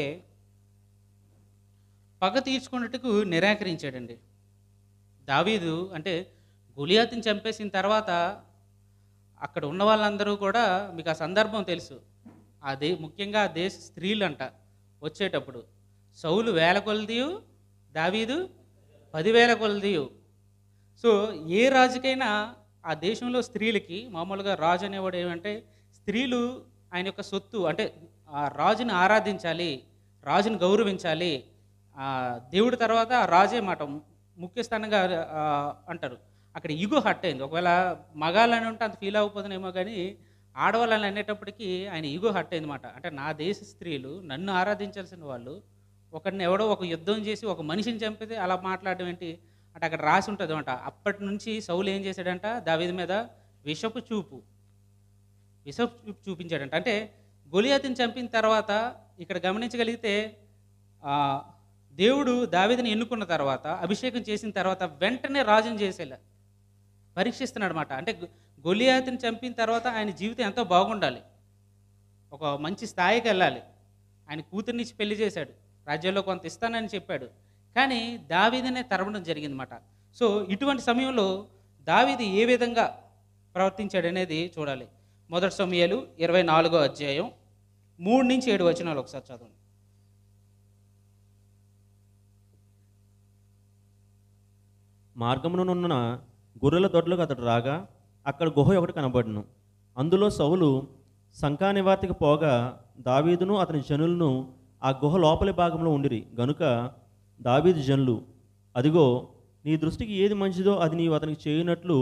పగ తీర్చుకున్నట్టుకు నిరాకరించాడండి దావీదు అంటే గులియాతిని చంపేసిన తర్వాత అక్కడ ఉన్న వాళ్ళందరూ కూడా మీకు ఆ సందర్భం తెలుసు ఆ దే ముఖ్యంగా ఆ దేశ స్త్రీలు అంట వచ్చేటప్పుడు సౌలు వేల కొలదియు దావీదు పదివేల కొలదియు సో ఏ రాజుకైనా ఆ దేశంలో స్త్రీలకి మామూలుగా రాజు అనేవాడు ఏమంటే స్త్రీలు ఆయన యొక్క సొత్తు అంటే ఆ రాజుని ఆరాధించాలి రాజుని గౌరవించాలి ఆ దేవుడి తర్వాత ఆ రాజే మాట ముఖ్య స్థానంగా ఆ, అంటారు అక్కడ ఈగో హట్ అయింది ఒకవేళ మగాళ్ళని ఉంటే అంత ఫీల్ అవ్వకపోతుందేమో కానీ ఆడవాళ్ళని అనేటప్పటికీ ఆయన ఈగో హట్ అయింది మాట అంటే నా దేశ స్త్రీలు నన్ను ఆరాధించాల్సిన వాళ్ళు ఒకరిని ఎవడో ఒక యుద్ధం చేసి ఒక మనిషిని చంపితే అలా మాట్లాడడం ఏంటి అంటే అక్కడ రాసి ఉంటుంది అనమాట అప్పటి నుంచి సౌలు ఏం చేశాడంట దావీది మీద విషపు చూపు విషపు చూపు చూపించాడంట అంటే గొలియాతిని చంపిన తర్వాత ఇక్కడ గమనించగలిగితే ఆ, దేవుడు దావీదుని ఎన్నుకున్న తర్వాత అభిషేకం చేసిన తర్వాత వెంటనే రాజుని చేసేలా పరీక్షిస్తున్నాడు అనమాట అంటే గొ- గొలియాతిని చంపిన తర్వాత ఆయన జీవితం ఎంతో బాగుండాలి ఒక మంచి స్థాయికి వెళ్ళాలి ఆయన కూతుర్నిచ్చి పెళ్లి చేశాడు రాజ్యంలో కొంత ఇస్తానని చెప్పాడు కానీ దావీదనే తరవడం జరిగిందన్నమాట సో ఇటువంటి సమయంలో దావీది ఏ విధంగా ప్రవర్తించాడు అనేది చూడాలి మొదటి సమయాలు ఇరవై నాలుగో అధ్యాయం మూడు నుంచి ఏడు వచనాలు ఒకసారి చదవండి మార్గమునున్న గొర్రెల దొడ్లకు అతడు రాగా అక్కడ గుహ ఒకటి కనబడును అందులో సౌలు శంకా నివార్తికి పోగా దావీదును అతని జనులను ఆ గుహ లోపలి భాగంలో ఉండిరి గనుక దావీదు జనులు అదిగో నీ దృష్టికి ఏది మంచిదో అది నీవు అతనికి చేయనట్లు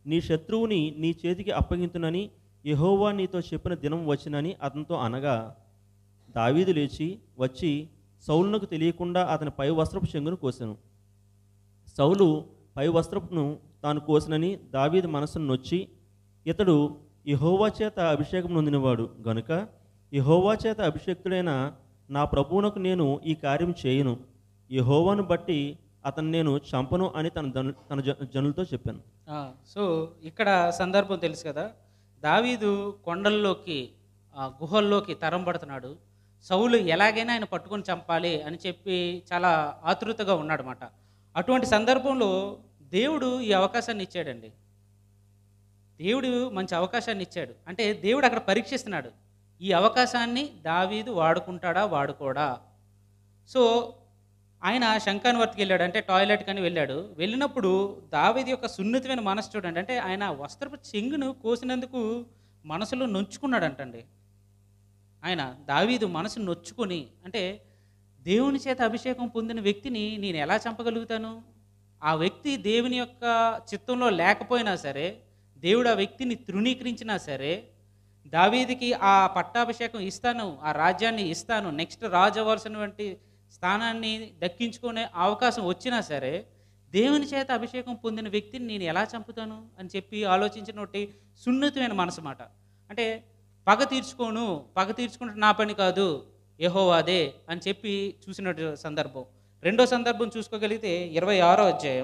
నీ శత్రువుని నీ చేతికి అప్పగింతునని యెహోవా నీతో చెప్పిన దినం వచ్చినని అతనితో అనగా దావీదు లేచి వచ్చి సౌలునకు తెలియకుండా అతని పై వస్త్రపు చెంగును కోసెను సౌలు పై వస్త్రపును తాను కోసినని దావీదు మనసును నొచ్చి ఇతడు యెహోవా చేత అభిషేకం నొందినవాడు గనుక యెహోవా చేత అభిషేక్తుడైన నా ప్రభువునకు నేను ఈ కార్యం చేయను యెహోవాను బట్టి అతను నేను చంపను అని తన జను తన జ- జనులతో చెప్పాను ఆ, సో ఇక్కడ సందర్భం తెలుసు కదా దావీదు కొండల్లోకి ఆ, గుహల్లోకి తరం పడుతున్నాడు సౌలు ఎలాగైనా ఆయన పట్టుకొని చంపాలి అని చెప్పి చాలా ఆతృతగా ఉన్నాడనమాట అటువంటి సందర్భంలో దేవుడు ఈ అవకాశాన్ని ఇచ్చాడండి దేవుడు మంచి అవకాశాన్ని ఇచ్చాడు అంటే దేవుడు అక్కడ పరీక్షిస్తున్నాడు ఈ అవకాశాన్ని దావీదు వాడుకుంటాడా వాడుకోడా సో ఆయన శంఖాన్వర్తికి వెళ్ళాడు అంటే టాయిలెట్ కానీ వెళ్ళాడు వెళ్ళినప్పుడు దావీది యొక్క సున్నితమైన మనసు చూడండి అంటే ఆయన వస్త్రపు చెంగును కోసినందుకు మనసులో నొచ్చుకున్నాడంటండి ఆయన దావీదు మనసు నొచ్చుకొని అంటే దేవుని చేత అభిషేకం పొందిన వ్యక్తిని నేను ఎలా చంపగలుగుతాను ఆ వ్యక్తి దేవుని యొక్క చిత్తంలో లేకపోయినా సరే దేవుడు ఆ వ్యక్తిని తృణీకరించినా సరే దావీదికి ఆ పట్టాభిషేకం ఇస్తాను ఆ రాజ్యాన్ని ఇస్తాను నెక్స్ట్ రాజు అవ్వాల్సినటువంటి స్థానాన్ని దక్కించుకునే అవకాశం వచ్చినా సరే దేవుని చేత అభిషేకం పొందిన వ్యక్తిని నేను ఎలా చంపుతాను అని చెప్పి ఆలోచించినటువంటి సున్నితమైన మనసు మాట అంటే పగ తీర్చుకోను పగ తీర్చుకుంటే నా పని కాదు యెహోవాదే అని చెప్పి చూసిన సందర్భం రెండో సందర్భం చూసుకోగలిగితే ఇరవై ఆరో అధ్యాయం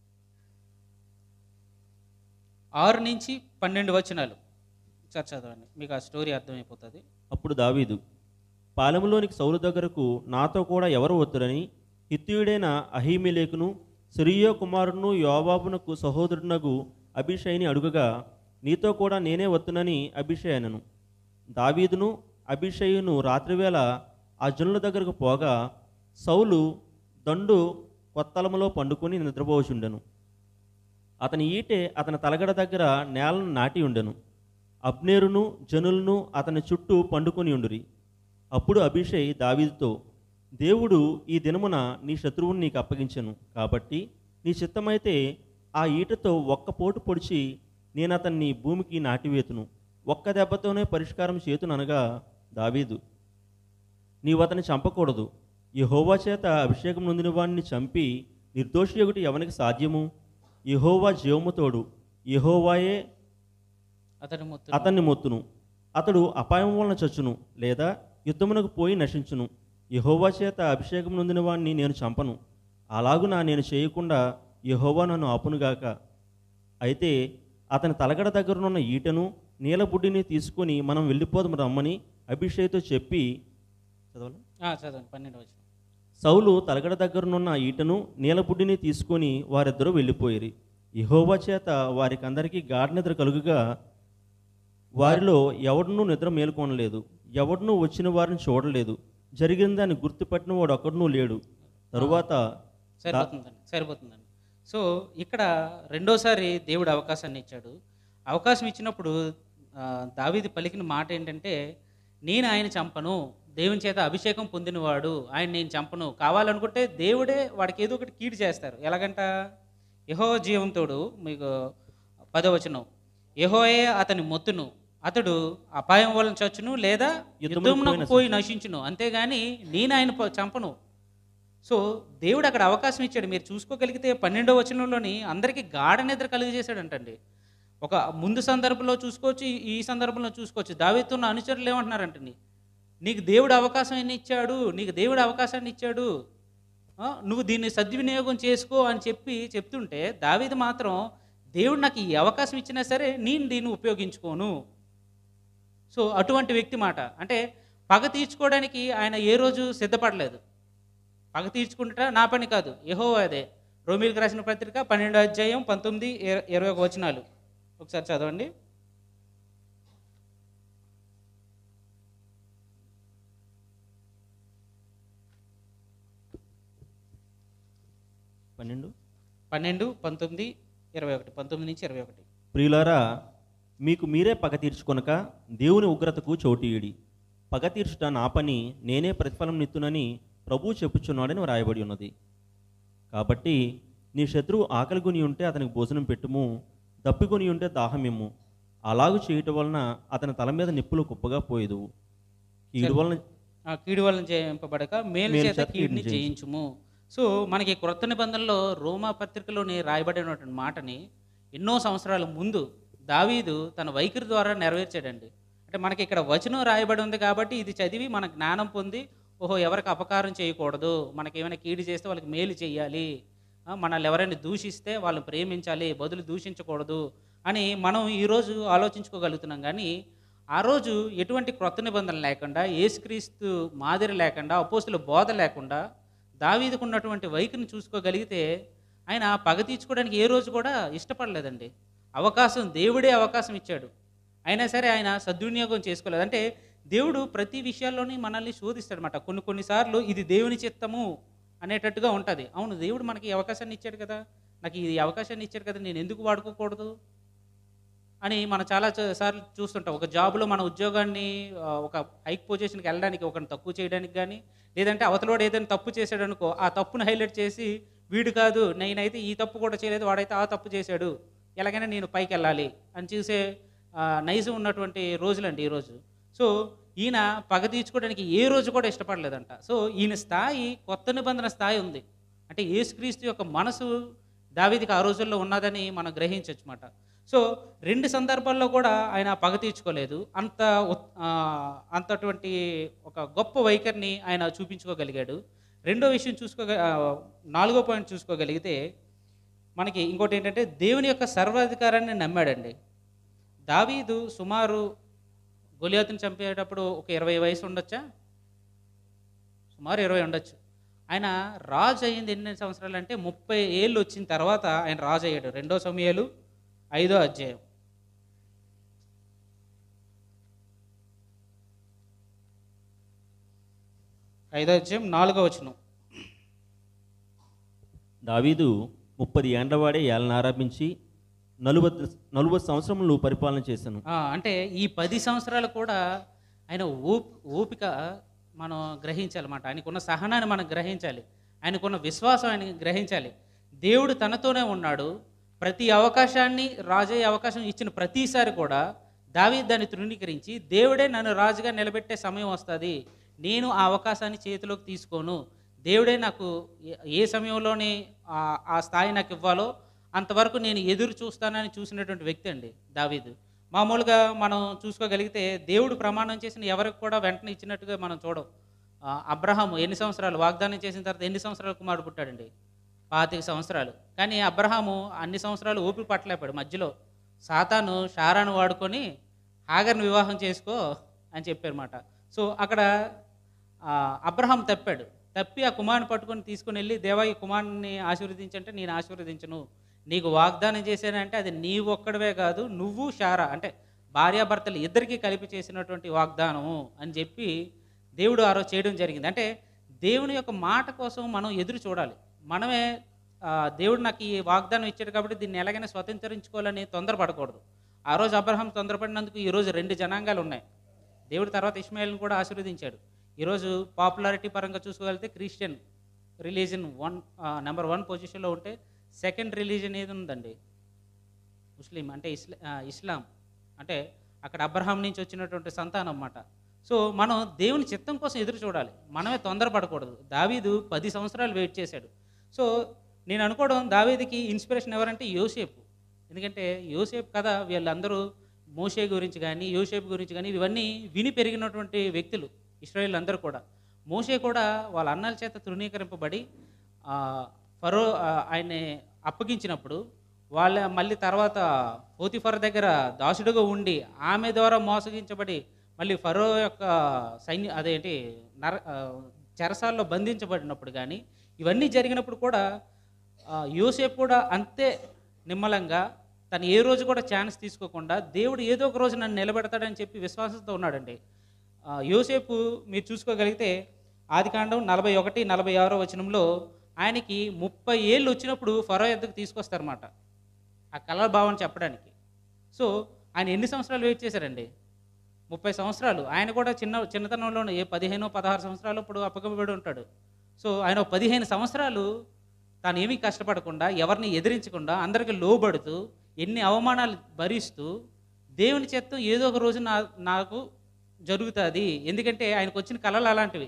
ఆరు నుంచి పన్నెండు వచనాలు ఒకసారి చదవండి మీకు ఆ స్టోరీ అర్థమైపోతుంది అప్పుడు దావీదు పాలెములోనికి సౌలు దగ్గరకు నాతో కూడా ఎవరు వద్దురని హిత్యుడైన అహీమిలేకును సిరియో కుమారుడును యోబాబునకు సహోదరునకు అభిషేయిని అడుగగా నీతో కూడా నేనే వద్దునని అభిషేయనను దావీదును అభిషేయును రాత్రివేళ ఆ జనుల దగ్గరకు పోగా సౌలు దండు కొత్తలములో పండుకొని నిద్రపోవచుండెను అతని ఈటె అతని తలగడ దగ్గర నేలను నాటి ఉండెను అబ్నేరును జనులను అతని చుట్టూ పండుకొని ఉండురి అప్పుడు అభిషేక్ దావీదుతో దేవుడు ఈ దినమున నీ శత్రువుని నీకు అప్పగించెను కాబట్టి నీ చిత్తమైతే ఆ ఈటతో ఒక్క పోటు పొడిచి నేను అతన్ని భూమికి నాటివేతును ఒక్క దెబ్బతోనే పరిష్కారం చేతుననగా దావీదు నీవు అతన్ని చంపకూడదు యెహోవా చేత అభిషేకం నొందిన వాడిని చంపి నిర్దోషి ఒకటి ఎవనికి సాధ్యము యెహోవా జీవముతోడు యెహోవాయే అతని ముత్తు అతన్ని మొత్తును అతడు అపాయం వలన చచ్చును లేదా యుద్ధమునకు పోయి నశించును యెహోవా చేత అభిషేకం నొందిన వాడిని నేను చంపను అలాగునా నేను చేయకుండా యెహోవా నన్ను ఆపునుగాక అయితే అతని తలగడ దగ్గరనున్న ఈటను నీలబుడ్డిని తీసుకొని మనం వెళ్ళిపోదాం రమ్మని అభిషేక్తో చెప్పి చదవాలి ఆ, చదవండి పన్నెండు వచ్చిన సౌలు తలగడ దగ్గరనున్న ఈటను నీలబుడ్డిని తీసుకొని వారిద్దరూ వెళ్ళిపోయిరి యెహోవా చేత వారికి అందరికీ గాఢ నిద్ర కలుగుగా వారిలో ఎవడనూ నిద్ర మేలుకొనలేదు ఎవడనూ వచ్చిన వారిని చూడలేదు జరిగిన దాన్ని గుర్తుపట్టిన వాడు ఒక్కడనూ లేడు తరువాత సరిపోతుందండి సరిపోతుందండి సో ఇక్కడ రెండోసారి దేవుడు అవకాశాన్ని ఇచ్చాడు అవకాశం ఇచ్చినప్పుడు ఆ, దావీదు పలికిన మాట ఏంటంటే నేను ఆయన చంపను దేవుని చేత అభిషేకం పొందినవాడు ఆయన నేను చంపను కావాలనుకుంటే దేవుడే వాడికి ఏదో ఒకటి కీడు చేస్తారు ఎలాగంట యహో జీవంతోడు మీకు పదవచనం యహోయే అతని మొత్తును అతడు అపాయం వలన చచ్చును లేదా యుద్ధమునకు యుద్ధమునకు పోయి పోయి నశించును అంతేగాని నేను ఆయన ప- చంపను సో దేవుడు అక్కడ అవకాశం ఇచ్చాడు మీరు చూసుకోగలిగితే పన్నెండో వచనంలోని అందరికీ గాఢ నిద్ర కలుగజేశాడంటండి ఒక ముందు సందర్భంలో చూసుకోవచ్చు ఈ- ఈ సందర్భంలో చూసుకోవచ్చు దావీతున్న అనుచరులు ఏమంటున్నారంటండి నీకు దేవుడు అవకాశం ఎన్ని ఇచ్చాడు నీకు దేవుడు అవకాశాన్ని ఇచ్చాడు ఆ, నువ్వు దీన్ని సద్వినియోగం చేసుకో అని చెప్పి చెప్తుంటే దావీదు మాత్రం దేవుడు నాకు ఈ అవకాశం ఇచ్చినా సరే నేను దీన్ని ఉపయోగించుకోను సో అటువంటి వ్యక్తి మాట అంటే పగ తీర్చుకోవడానికి ఆయన ఏ రోజు సిద్ధపడలేదు పగ తీర్చుకుంటా నా పని కాదు యహో అదే రోమిల్కి రాసిన పత్రిక పన్నెండు అధ్యాయం పంతొమ్మిది ఇర- ఇరవై ఒక వచనాలు ఒకసారి చదవండి పన్నెండు పన్నెండు పంతొమ్మిది ఇరవై ఒకటి పంతొమ్మిది నుంచి ఇరవై ఒకటి ప్రియులారా మీకు మీరే పగ తీర్చుకొనక దేవుని ఉగ్రతకు చోటీయుడి పగ తీర్చుట నా పని నేనే ప్రతిఫలం నిత్తునని ప్రభువు చెప్పుచున్నాడని వ్రాయబడి ఉన్నది కాబట్టి నీ శత్రువు ఆకలి కొని ఉంటే అతనికి భోజనం పెట్టుము దప్పికొని ఉంటే దాహమిమ్ము అలాగు చేయటం వలన అతని తల మీద నిప్పులు కుప్పగా పోయేదువు కీడు వలన ఆ కీడు వలన జయింపబడక మేలు మేలు చేత చేత కీడుని కీడుని జయించుము సో మనకి క్రొత్త నిబంధనలో రోమా పత్రికలోని రాయబడినటువంటి మాటని ఎన్నో సంవత్సరాల ముందు దావీదు తన వైఖరి ద్వారా నెరవేర్చాడండి అంటే మనకి ఇక్కడ వచనం రాయబడి ఉంది కాబట్టి ఇది చదివి మన జ్ఞానం పొంది ఓహో ఎవరికి అపకారం చేయకూడదు మనకి ఏమైనా కీడు చేస్తే వాళ్ళకి మేలు చేయాలి ఆ, మనల్ని ఎవరైనా దూషిస్తే వాళ్ళని ప్రేమించాలి బదులు దూషించకూడదు అని మనం ఈరోజు ఆలోచించుకోగలుగుతున్నాం కానీ ఆ రోజు ఎటువంటి క్రొత్త నిబంధన లేకుండా ఏసుక్రీస్తు మాదిరి లేకుండా అపోస్తుల బోధ లేకుండా దావీదుకు ఉన్నటువంటి వైఖరిని చూసుకోగలిగితే ఆయన పగ తీర్చుకోవడానికి ఏ రోజు కూడా ఇష్టపడలేదండి అవకాశం దేవుడే అవకాశం ఇచ్చాడు అయినా సరే ఆయన సద్వినియోగం చేసుకోలేదు అంటే దేవుడు ప్రతి విషయాల్లోని మనల్ని శోధిస్తాడనమాట కొన్ని కొన్నిసార్లు ఇది దేవుని చిత్తము అనేటట్టుగా ఉంటుంది అవును దేవుడు మనకి ఈ అవకాశాన్ని ఇచ్చాడు కదా నాకు ఈ అవకాశాన్ని ఇచ్చాడు కదా నేను ఎందుకు వాడుకోకూడదు అని మనం చాలా చ- సార్లు చూస్తుంటాం ఒక జాబ్లో మన ఉద్యోగాన్ని ఆ, ఒక హైక్ పొజిషన్కి వెళ్ళడానికి ఒకరిని తక్కువ చేయడానికి కానీ లేదంటే అవతలోడు ఏదైనా తప్పు చేశాడు అనుకో ఆ తప్పును హైలైట్ చేసి వీడు కాదు నేనైతే ఈ తప్పు కూడా చేయలేదు వాడైతే ఆ తప్పు చేశాడు ఎలాగైనా నేను పైకి వెళ్ళాలి అని చూసే ఆ, నైజం ఉన్నటువంటి రోజులండి ఈరోజు సో ఈయన పగ తీర్చుకోవడానికి ఏ రోజు కూడా ఇష్టపడలేదంట సో ఈయన స్థాయి కొత్త నిబంధన స్థాయి ఉంది అంటే యేసుక్రీస్తు యొక్క మనసు దావీదికి ఆ రోజుల్లో ఉన్నదని మనం గ్రహించవచ్చు మాట సో రెండు సందర్భాల్లో కూడా ఆయన పగ తీర్చుకోలేదు అంత ఉత్- ఆ, అంతటువంటి ఒక గొప్ప వైఖరిని ఆయన చూపించుకోగలిగాడు రెండో విషయం చూసుకోగ ఆ, నాలుగో పాయింట్ చూసుకోగలిగితే మనకి ఇంకోటి ఏంటంటే దేవుని యొక్క సర్వాధికారాన్ని నమ్మాడండి దావీదు సుమారు గొలియాతుని చంపేటప్పుడు ఒక ఇరవై వయసు ఉండొచ్చా సుమారు ఇరవై ఉండొచ్చు ఆయన రాజు అయింది ఎన్ని సంవత్సరాలు అంటే ముప్పై ఏళ్ళు వచ్చిన తర్వాత ఆయన రాజు అయ్యాడు రెండో సమయాలు ఐదో అధ్యాయం ఐదో అధ్యాయం నాలుగో వచనం దావీదు ముప్పది ఏండ్లవాడే ఏళ్ళని ఆరంభించి నలువ నలువ సంవత్సరములు పరిపాలన చేశాను ఆ, అంటే ఈ పది సంవత్సరాలు కూడా ఆయన ఓప్ ఓపిక మనం గ్రహించాలన్నమాట ఆయనకున్న సహనాన్ని మనం గ్రహించాలి ఆయనకున్న విశ్వాసం ఆయన గ్రహించాలి దేవుడు తనతోనే ఉన్నాడు ప్రతి అవకాశాన్ని రాజయ్యే అవకాశం ఇచ్చిన ప్రతిసారి కూడా దావీ దాన్ని తృణీకరించి దేవుడే నన్ను రాజుగా నిలబెట్టే సమయం వస్తుంది నేను ఆ అవకాశాన్ని చేతిలోకి తీసుకోను దేవుడే నాకు ఏ- ఏ సమయంలోని ఆ- ఆ స్థాయి నాకు ఇవ్వాలో అంతవరకు నేను ఎదురు చూస్తానని చూసినటువంటి వ్యక్తి అండి దావీదు మామూలుగా మనం చూసుకోగలిగితే దేవుడు ప్రమాణం చేసిన ఎవరికి కూడా వెంటనే ఇచ్చినట్టుగా మనం చూడం ఆ, అబ్రహాము ఎన్ని సంవత్సరాలు వాగ్దానం చేసిన తర్వాత ఎన్ని సంవత్సరాలు కుమారుడు పుట్టాడండి పాతిక సంవత్సరాలు కానీ అబ్రహాము అన్ని సంవత్సరాలు ఊపిరి పట్టలేపాడు మధ్యలో సాతాను షారాను వాడుకొని హాగర్ని వివాహం చేసుకో అని చెప్పారన్నమాట సో అక్కడ ఆ, అబ్రహాం తప్పాడు తప్పి ఆ కుమారుని పట్టుకొని తీసుకుని వెళ్ళి దేవా ఈ కుమారుని ఆశీర్వదించంటే నేను ఆశీర్వదించను నీకు వాగ్దానం చేశానంటే అది నీ ఒక్కడవే కాదు నువ్వు షారా అంటే భార్యాభర్తలు ఇద్దరికీ కలిపి చేసినటువంటి వాగ్దానము అని చెప్పి దేవుడు ఆ రోజు చేయడం జరిగింది అంటే దేవుని యొక్క మాట కోసం మనం ఎదురు చూడాలి మనమే ఆ, దేవుడు నాకు ఈ వాగ్దానం ఇచ్చాడు కాబట్టి దీన్ని ఎలాగైనా స్వతంత్రించుకోవాలని తొందరపడకూడదు ఆ రోజు అబ్రహాం తొందరపడినందుకు ఈరోజు రెండు జనాంగాలు ఉన్నాయి దేవుడు తర్వాత ఇస్మాయిల్ని కూడా ఆశీర్వదించాడు ఈరోజు పాపులారిటీ పరంగా చూసుకోగలిగితే Christian religion one number one పొజిషన్లో ఉంటే సెకండ్ రిలీజన్ ఏది ఉందండి ముస్లిం అంటే ఇస్లా ఆ, ఇస్లాం అంటే అక్కడ అబ్రహాం నుంచి వచ్చినటువంటి సంతానం అన్నమాట సో మనం దేవుని చిత్తం కోసం ఎదురు చూడాలి మనమే తొందరపడకూడదు దావీదు పది సంవత్సరాలు వెయిట్ చేశాడు సో నేను అనుకోవడం దావీదికి ఇన్స్పిరేషన్ ఎవరంటే యోసేపు ఎందుకంటే యోసేపు కథ వీళ్ళందరూ మోషే గురించి కానీ యోసేపు గురించి కానీ ఇవన్నీ విని పెరిగినటువంటి వ్యక్తులు ఇస్రాయేల్ అందరూ కూడా మోషే కూడా వాళ్ళ అన్నల చేత తృణీకరింపబడి ఆ, ఫరో ఆ, ఆయన్ని అప్పగించినప్పుడు వాళ్ళ మళ్ళీ తర్వాత పోతిఫర్ దగ్గర దాసుడుగా ఉండి ఆమె ద్వారా మోసగించబడి మళ్ళీ ఫరో యొక్క సైన్య అదేంటి నర ఆ, చెరసాల్లో బంధించబడినప్పుడు కానీ ఇవన్నీ జరిగినప్పుడు కూడా ఆ, యోసేపు కూడా అంతే నిమ్మలంగా తను ఏ రోజు కూడా ఛాన్స్ తీసుకోకుండా దేవుడు ఏదో ఒక రోజు నన్ను నిలబెడతాడని చెప్పి విశ్వాసంతో ఉన్నాడండి ఆ, యోసేపు మీరు చూసుకోగలిగితే ఆదికాండం నలభై ఒకటి నలభై ఆరో వచనంలో ఆయనకి ముప్పై ఏళ్ళు వచ్చినప్పుడు ఫరో ఎద్దకు తీసుకొస్తారన్నమాట ఆ కలర్ భావం చెప్పడానికి సో ఆయన ఎన్ని సంవత్సరాలు వెయిట్ చేశారండి ముప్పై సంవత్సరాలు ఆయన కూడా చిన్న చిన్నతనంలోనే ఏ పదిహేను పదహారు సంవత్సరాలు ఇప్పుడు అప్పగబడి ఉంటాడు సో ఆయన ఒక పదిహేను సంవత్సరాలు తాను ఏమీ కష్టపడకుండా ఎవరిని ఎదిరించకుండా అందరికీ లోబడుతూ ఎన్ని అవమానాలు భరిస్తూ దేవుని చిత్తం ఏదో ఒక రోజు నా నాకు జరుగుతుంది ఎందుకంటే ఆయనకు వచ్చిన కళలు అలాంటివి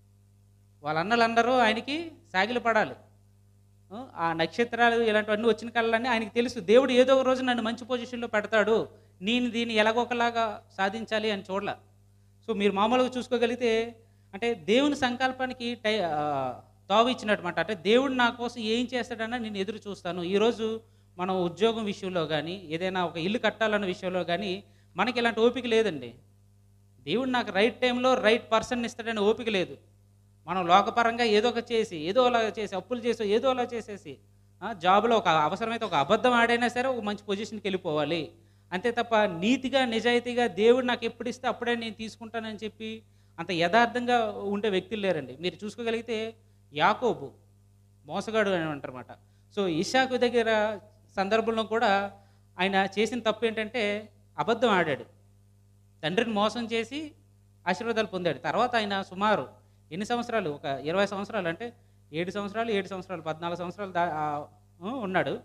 వాళ్ళ అన్నలందరూ ఆయనకి సాగిలు పడాలి ఆ, ఆ నక్షత్రాలు ఇలాంటివన్నీ వచ్చిన కళలన్నీ ఆయనకి తెలుసు దేవుడు ఏదో ఒక రోజు నన్ను మంచి పొజిషన్లో పెడతాడు నేను దీన్ని ఎలాగొకలాగా సాధించాలి అని చూడలే సో మీరు మామూలుగా చూసుకోగలిగితే అంటే దేవుని సంకల్పానికి టై ఆ, తావు ఇచ్చినట్టమాట అంటే దేవుడు నా కోసం ఏం చేస్తాడన్నా నేను ఎదురు చూస్తాను ఈరోజు మనం ఉద్యోగం విషయంలో కానీ ఏదైనా ఒక ఇల్లు కట్టాలన్న విషయంలో కానీ మనకి ఇలాంటి ఓపిక లేదండి దేవుడు నాకు రైట్ టైంలో రైట్ పర్సన్ ఇస్తాడని ఓపిక లేదు మనం లోకపరంగా ఏదో ఒక చేసి ఏదో అలా చేసి అప్పులు చేసి ఏదో అలా చేసేసి ఆ, జాబ్లో ఒక అవసరమైతే ఒక అబద్ధం ఆడైనా సరే ఒక మంచి పొజిషన్కి వెళ్ళిపోవాలి అంతే తప్ప నీతిగా నిజాయితీగా దేవుడు నాకు ఎప్పుడు ఇస్తే అప్పుడే నేను తీసుకుంటానని చెప్పి అంత యథార్థంగా ఉండే వ్యక్తులు లేరండి మీరు చూసుకోగలిగితే యాకోబు మోసగాడు అని అంటారన్నమాట సో ఇషాకు దగ్గర సందర్భంలో కూడా ఆయన చేసిన తప్పు ఏంటంటే అబద్ధం ఆడాడు తండ్రిని మోసం చేసి ఆశీర్వాదాలు పొందాడు తర్వాత ఆయన సుమారు ఎన్ని సంవత్సరాలు ఒక ఇరవై సంవత్సరాలు అంటే ఏడు సంవత్సరాలు ఏడు సంవత్సరాలు పద్నాలుగు సంవత్సరాలు దా ఆ, ఆ, ఉన్నాడు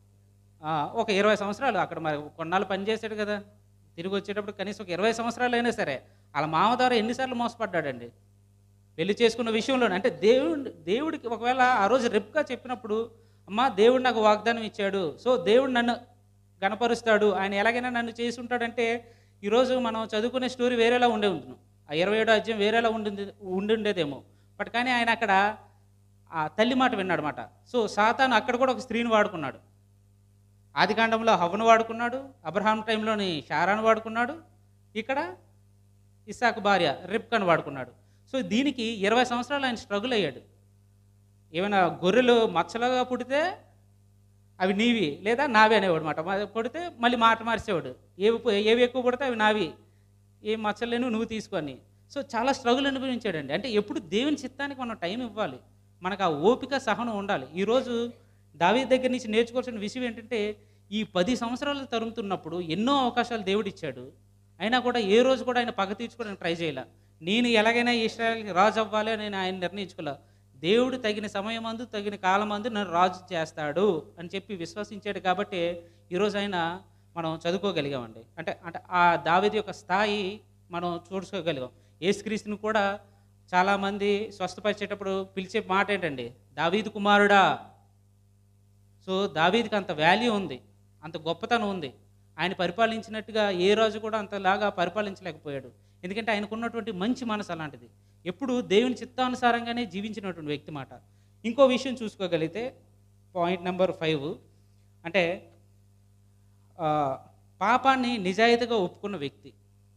ఆ, ఒక ఇరవై సంవత్సరాలు అక్కడ మరి కొన్నాళ్ళు పనిచేశాడు కదా తిరిగి వచ్చేటప్పుడు కనీసం ఒక ఇరవై సంవత్సరాలు అయినా సరే వాళ్ళ మామ ద్వారా ఎన్నిసార్లు మోసపడ్డాడండి పెళ్లి చేసుకున్న విషయంలోనే అంటే దేవుడు దేవుడికి ఒకవేళ ఆ రోజు రెప్గా చెప్పినప్పుడు అమ్మా దేవుడు నాకు వాగ్దానం ఇచ్చాడు సో దేవుడు నన్ను గణపరుస్తాడు ఆయన ఎలాగైనా నన్ను చేసి ఉంటాడంటే ఈరోజు మనం చదువుకునే స్టోరీ వేరేలా ఉండే ఉంటుంది ఆ ఇరవై ఏడో అధ్యాయం వేరేలా ఉండింది ఉండుండేదేమో బట్ కానీ ఆయన అక్కడ ఆ తల్లి మాట విన్నాడనమాట సో సాతాను అక్కడ కూడా ఒక స్త్రీని వాడుకున్నాడు ఆదికాండంలో హవను వాడుకున్నాడు అబ్రహాం టైంలోని షారాను వాడుకున్నాడు ఇక్కడ ఇస్సాకు భార్య రిప్కను వాడుకున్నాడు సో దీనికి ఇరవై సంవత్సరాలు ఆయన స్ట్రగుల్ అయ్యాడు ఏమైనా గొర్రెలు మచ్చలుగా పుడితే అవి నీవి లేదా నావి అనేవాడు మాట పుడితే మళ్ళీ మాట మార్చేవాడు ఏవి పు- ఏవి ఎక్కువ పుడితే అవి నావి ఏ మచ్చలేను నువ్వు తీసుకొని సో చాలా స్ట్రగుల్ అనుభవించాడండి అంటే ఎప్పుడు దేవుని చిత్తానికి మనం టైం ఇవ్వాలి మనకు ఆ ఓపిక సహనం ఉండాలి ఈరోజు దావీ దగ్గర నుంచి నేర్చుకోవాల్సిన విషయం ఏంటంటే ఈ పది సంవత్సరాలు తరుముతున్నప్పుడు ఎన్నో అవకాశాలు దేవుడు ఇచ్చాడు అయినా కూడా ఏ రోజు కూడా ఆయన పగ తీర్చుకోవడానికి ట్రై చేయలే నేను ఎలాగైనా ఇస్రాయల్కి రాజు అవ్వాలి అని నేను ఆయన నిర్ణయించుకోలే దేవుడు తగిన సమయం అందు తగిన కాలం అందు నన్ను రాజు చేస్తాడు అని చెప్పి విశ్వసించాడు కాబట్టి ఈరోజు ఆయన మనం చదువుకోగలిగామండి అంటే అంటే ఆ దావేది యొక్క స్థాయి మనం చూసుకోగలిగాం యేసుక్రీస్తుని కూడా చాలామంది స్వస్థపరిచేటప్పుడు పిలిచే మాట ఏంటండి దావీదు కుమారుడా సో దావీదికి అంత వాల్యూ ఉంది అంత గొప్పతనం ఉంది ఆయన పరిపాలించినట్టుగా ఏ రాజు కూడా అంతలాగా పరిపాలించలేకపోయాడు ఎందుకంటే ఆయనకున్నటువంటి మంచి మనసు అలాంటిది ఎప్పుడు దేవుని చిత్తానుసారంగానే జీవించినటువంటి వ్యక్తి మాట ఇంకో విషయం చూసుకోగలిగితే పాయింట్ నెంబర్ ఫైవ్ అంటే ఆ, పాపాన్ని నిజాయితీగా ఒప్పుకున్న వ్యక్తి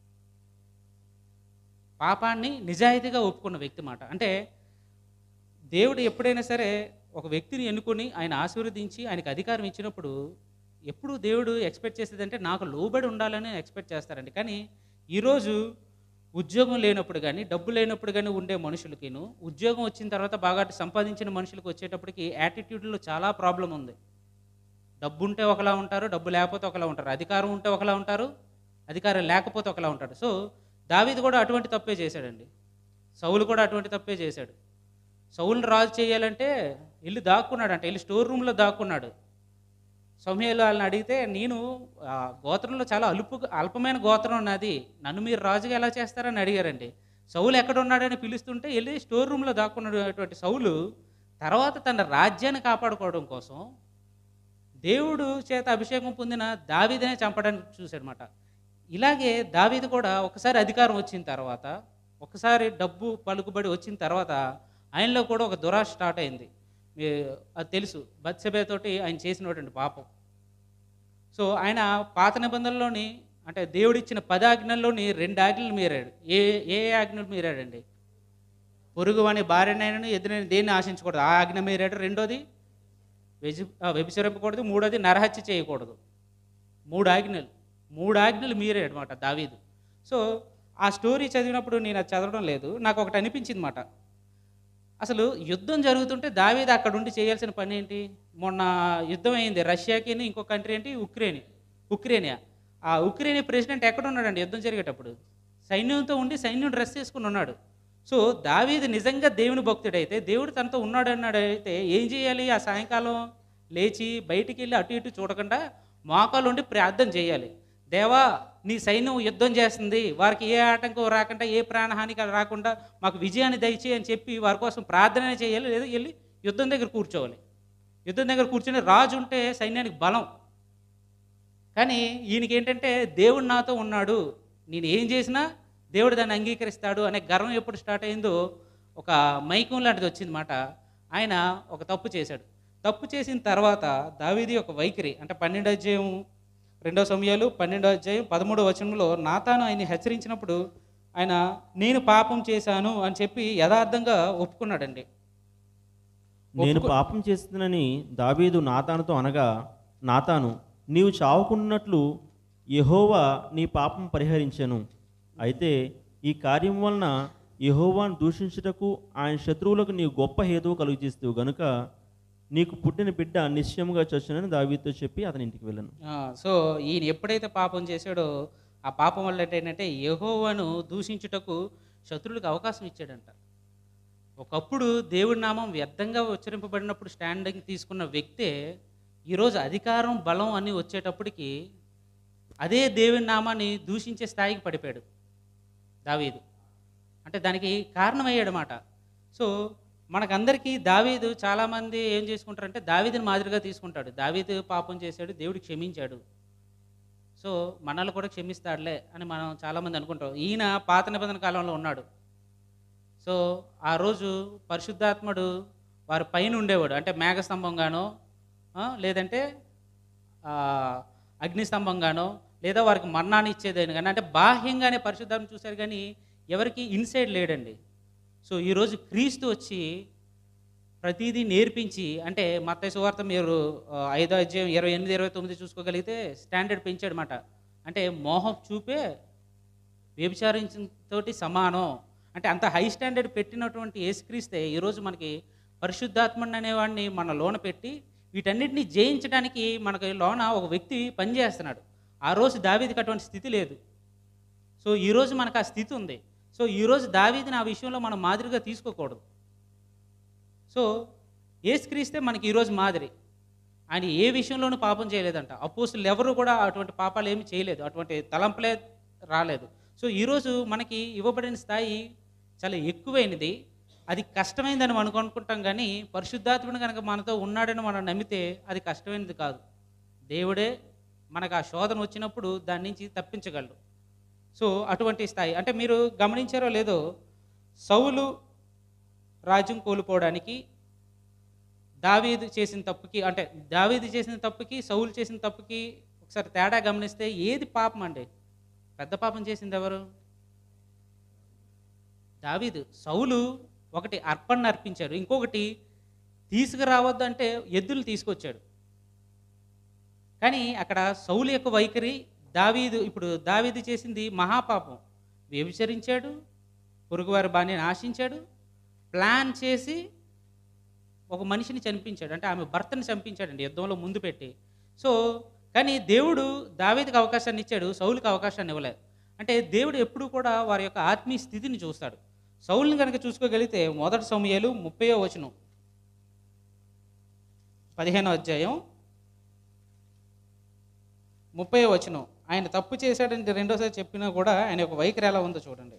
పాపాన్ని నిజాయితీగా ఒప్పుకున్న వ్యక్తి మాట అంటే దేవుడు ఎప్పుడైనా సరే ఒక వ్యక్తిని ఎన్నుకొని ఆయన ఆశీర్వదించి ఆయనకు అధికారం ఇచ్చినప్పుడు ఎప్పుడు దేవుడు ఎక్స్పెక్ట్ చేసేదంటే నాకు లోబడి ఉండాలని ఎక్స్పెక్ట్ చేస్తారండి కానీ ఈరోజు ఉద్యోగం లేనప్పుడు కానీ డబ్బు లేనప్పుడు కానీ ఉండే మనుషులకిను ఉద్యోగం వచ్చిన తర్వాత బాగా సంపాదించిన మనుషులకు వచ్చేటప్పటికి యాటిట్యూడ్లో చాలా ప్రాబ్లం ఉంది డబ్బు ఉంటే ఒకలా ఉంటారు డబ్బు లేకపోతే ఒకలా ఉంటారు అధికారం ఉంటే ఒకలా ఉంటారు అధికారం లేకపోతే ఒకలా ఉంటాడు సో దావీదు కూడా అటువంటి తప్పే చేశాడండి సౌలు కూడా అటువంటి తప్పే చేశాడు సౌలుని రాజు చేయాలంటే వెళ్ళి దాక్కున్నాడు అంటే వెళ్ళి స్టోర్ రూమ్లో దాక్కున్నాడు సమయాలు వాళ్ళని అడిగితే నేను ఆ, గోత్రంలో చాలా అలుపు అల్పమైన గోత్రం ఉన్నది నన్ను మీరు రాజుగా ఎలా చేస్తారని అడిగారండి సౌలు ఎక్కడ ఉన్నాడని పిలుస్తుంటే వెళ్ళి స్టోర్ రూమ్లో దాక్కున్నటువంటి సౌలు తర్వాత తన రాజ్యాన్ని కాపాడుకోవడం కోసం దేవుడు చేత అభిషేకం పొందిన దావీదనే చంపడానికి చూశాడనమాట ఇలాగే దావీదు కూడా ఒకసారి అధికారం వచ్చిన తర్వాత ఒకసారి డబ్బు పలుకుబడి వచ్చిన తర్వాత ఆయనలో కూడా ఒక దురాశ స్టార్ట్ అయింది మీ అది తెలుసు బత్సబేతోటి ఆయన చేసినటువంటి పాపం సో ఆయన పాత నిబంధనలోని అంటే దేవుడిచ్చిన పది ఆజ్ఞల్లోని రెండు ఆజ్ఞలు మీరాడు ఏ ఏ ఆజ్ఞలు మీరాడండి పొరుగు అని భార్యనైనా ఎదురైన దేన్ని ఆశించకూడదు ఆ ఆజ్ఞ మీరాడు రెండోది వెజి ఆ, వ్యభిచరింపకూడదు మూడోది నరహత్య చేయకూడదు మూడు ఆజ్ఞలు మూడు ఆజ్ఞలు మీరే అనమాట దావీదు సో ఆ స్టోరీ చదివినప్పుడు నేను అది చదవడం లేదు నాకు ఒకటి అనిపించింది మాట అసలు యుద్ధం జరుగుతుంటే దావీదు అక్కడ ఉండి చేయాల్సిన పని ఏంటి మొన్న యుద్ధం అయింది రష్యాకి ఇంకో కంట్రీ ఏంటి ఉక్రెయిన్ ఉక్రేనియా ఆ ఉక్రేనియా ప్రెసిడెంట్ ఎక్కడ ఉన్నాడండి యుద్ధం జరిగేటప్పుడు సైన్యంతో ఉండి సైన్యం డ్రెస్ చేసుకుని ఉన్నాడు సో దావీదు నిజంగా దేవుని భక్తుడైతే దేవుడు తనతో ఉన్నాడు అన్నాడు అయితే ఏం చేయాలి ఆ సాయంకాలం లేచి బయటికి వెళ్ళి అటు ఇటు చూడకుండా మోకాలు ఉండి ప్రార్థన చేయాలి దేవా నీ సైన్యం యుద్ధం చేస్తుంది వారికి ఏ ఆటంకం రాకుండా ఏ ప్రాణహాని రాకుండా మాకు విజయాన్ని దయచేయి అని చెప్పి వారి కోసం ప్రార్థన చేయాలి లేదా వెళ్ళి యుద్ధం దగ్గర కూర్చోవాలి యుద్ధం దగ్గర కూర్చొని రాజు ఉంటే సైన్యానికి బలం కానీ ఈయనకి ఏంటంటే దేవుడు నాతో ఉన్నాడు నేను ఏం చేసినా దేవుడు దాన్ని అంగీకరిస్తాడు అనే గర్వం ఎప్పుడు స్టార్ట్ అయిందో ఒక మైకం లాంటిది వచ్చిందన్నమాట ఆయన ఒక తప్పు చేశాడు తప్పు చేసిన తర్వాత దావీది ఒక వైఖరి అంటే పన్నెండు అధ్యాయం రెండో సమయాలు పన్నెండో అధ్యాయం పదమూడో వచనంలో నాతాను ఆయన్ని హెచ్చరించినప్పుడు ఆయన నేను పాపం చేశాను అని చెప్పి యథార్థంగా ఒప్పుకున్నాడండి నేను ఒప్పుకో- పాపం చేస్తున్నానని దావీదు నాతానుతో అనగా నాతాను నీవు చావుకున్నట్లు యెహోవా నీ పాపం పరిహరించెను అయితే ఈ కార్యం వలన యెహోవాను దూషించుటకు ఆయన శత్రువులకు నీవు గొప్ప హేతువు కలుగజేస్తావు గనుక నీకు పుట్టిన బిడ్డ నిశ్చయముగా చచ్చునని దావీదుతో చెప్పి అతని ఇంటికి వెళ్ళాను ఆ, సో ఈయన ఎప్పుడైతే పాపం చేశాడో ఆ పాపం వల్ల ఏంటంటే యెహోవాను దూషించుటకు శత్రువులకు అవకాశం ఇచ్చాడంట ఒకప్పుడు దేవుడి నామం వ్యర్థంగా ఉచ్చరింపబడినప్పుడు స్టాండింగ్ తీసుకున్న వ్యక్తే ఈరోజు అధికారం బలం అన్నీ వచ్చేటప్పటికి అదే దేవుని నామాన్ని దూషించే స్థాయికి పడిపోయాడు దావీదు అంటే దానికి కారణమయ్యాడనమాట సో మనకందరికీ దావీదు చాలామంది ఏం చేసుకుంటారంటే దావీదుని మాదిరిగా తీసుకుంటాడు దావీదు పాపం చేశాడు దేవుడు క్షమించాడు సో మనల్ని కూడా క్షమిస్తాడులే అని మనం చాలామంది అనుకుంటాం ఈయన పాత నిబంధన కాలంలో ఉన్నాడు సో ఆ రోజు పరిశుద్ధాత్ముడు వారి పైన ఉండేవాడు అంటే మేఘస్తంభంగానో ఆ, లేదంటే ఆ, అగ్నిస్తంభంగానో లేదా వారికి మరణాన్ని ఇచ్చేదని కానీ అంటే బాహ్యంగానే పరిశుద్ధాత్మ చూశారు కానీ ఎవరికి ఇన్సైడ్ లేడండి సో ఈరోజు క్రీస్తు వచ్చి ప్రతిదీ నేర్పించి అంటే మత్తయి సువార్త మీరు ఆ, ఐదో అధ్యాయం ఇరవై ఎనిమిది ఇరవై తొమ్మిది చూసుకోగలిగితే స్టాండర్డ్ పెంచాడనమాట అంటే మోహం చూపే వ్యభిచారించతోటి సమానం అంటే అంత హై స్టాండర్డ్ పెట్టినటువంటి యేసుక్రీస్తే ఈరోజు మనకి పరిశుద్ధాత్మని అనేవాడిని మన లోన పెట్టి వీటన్నిటిని జయించడానికి మనకి లోన ఒక వ్యక్తి పనిచేస్తున్నాడు ఆ రోజు దావీదికి అటువంటి స్థితి లేదు సో ఈరోజు మనకు ఆ స్థితి ఉంది సో ఈరోజు దావీదిని ఆ విషయంలో మనం మాదిరిగా తీసుకోకూడదు సో ఏసుక్రీస్తే మనకి ఈరోజు మాదిరి ఆయన ఏ విషయంలోనూ పాపం చేయలేదంట అపోస్తులు ఎవరు కూడా అటువంటి పాపాలు ఏమి చేయలేదు అటువంటి తలంపులే రాలేదు సో ఈరోజు మనకి ఇవ్వబడిన స్థాయి చాలా ఎక్కువైనది అది కష్టమైందని మనం అనుకుంటాం కానీ పరిశుద్ధాత్ముడు కనుక మనతో ఉన్నాడని మనం నమ్మితే అది కష్టమైనది కాదు దేవుడే మనకు ఆ శోధన వచ్చినప్పుడు దాని నుంచి తప్పించగలడు సో అటువంటి స్థాయి అంటే మీరు గమనించారో లేదో సౌలు రాజ్యం కోల్పోవడానికి దావీదు చేసిన తప్పుకి అంటే దావీదు చేసిన తప్పుకి సౌలు చేసిన తప్పుకి ఒకసారి తేడా గమనిస్తే ఏది పాపం అండి పెద్ద పాపం చేసింది ఎవరు దావీదు సౌలు ఒకటి అర్పణ అర్పించాడు ఇంకొకటి తీసుకురావద్దు అంటే ఎద్దులు తీసుకొచ్చాడు కానీ అక్కడ సౌలు యొక్క వైఖరి దావీదు ఇప్పుడు దావీదు చేసింది మహాపాపం వ్యభిచరించాడు పొరుగువారి బాణిని ఆశించాడు ప్లాన్ చేసి ఒక మనిషిని చంపించాడు అంటే ఆమె భర్తని చంపించాడండి యుద్ధంలో ముందు పెట్టి సో కానీ దేవుడు దావీదికి అవకాశాన్ని ఇచ్చాడు సౌలుకి అవకాశాన్ని ఇవ్వలేదు అంటే దేవుడు ఎప్పుడు కూడా వారి యొక్క ఆత్మీయ స్థితిని చూస్తాడు సౌల్ని కనుక చూసుకోగలిగితే మొదటి సమయాలు ముప్పయో వచనం పదిహేనో అధ్యాయం ముప్పై వచనం ఆయన తప్పు చేశాడని రెండోసారి చెప్పినా కూడా ఆయన యొక్క వైఖరి ఎలా ఉందో చూడండి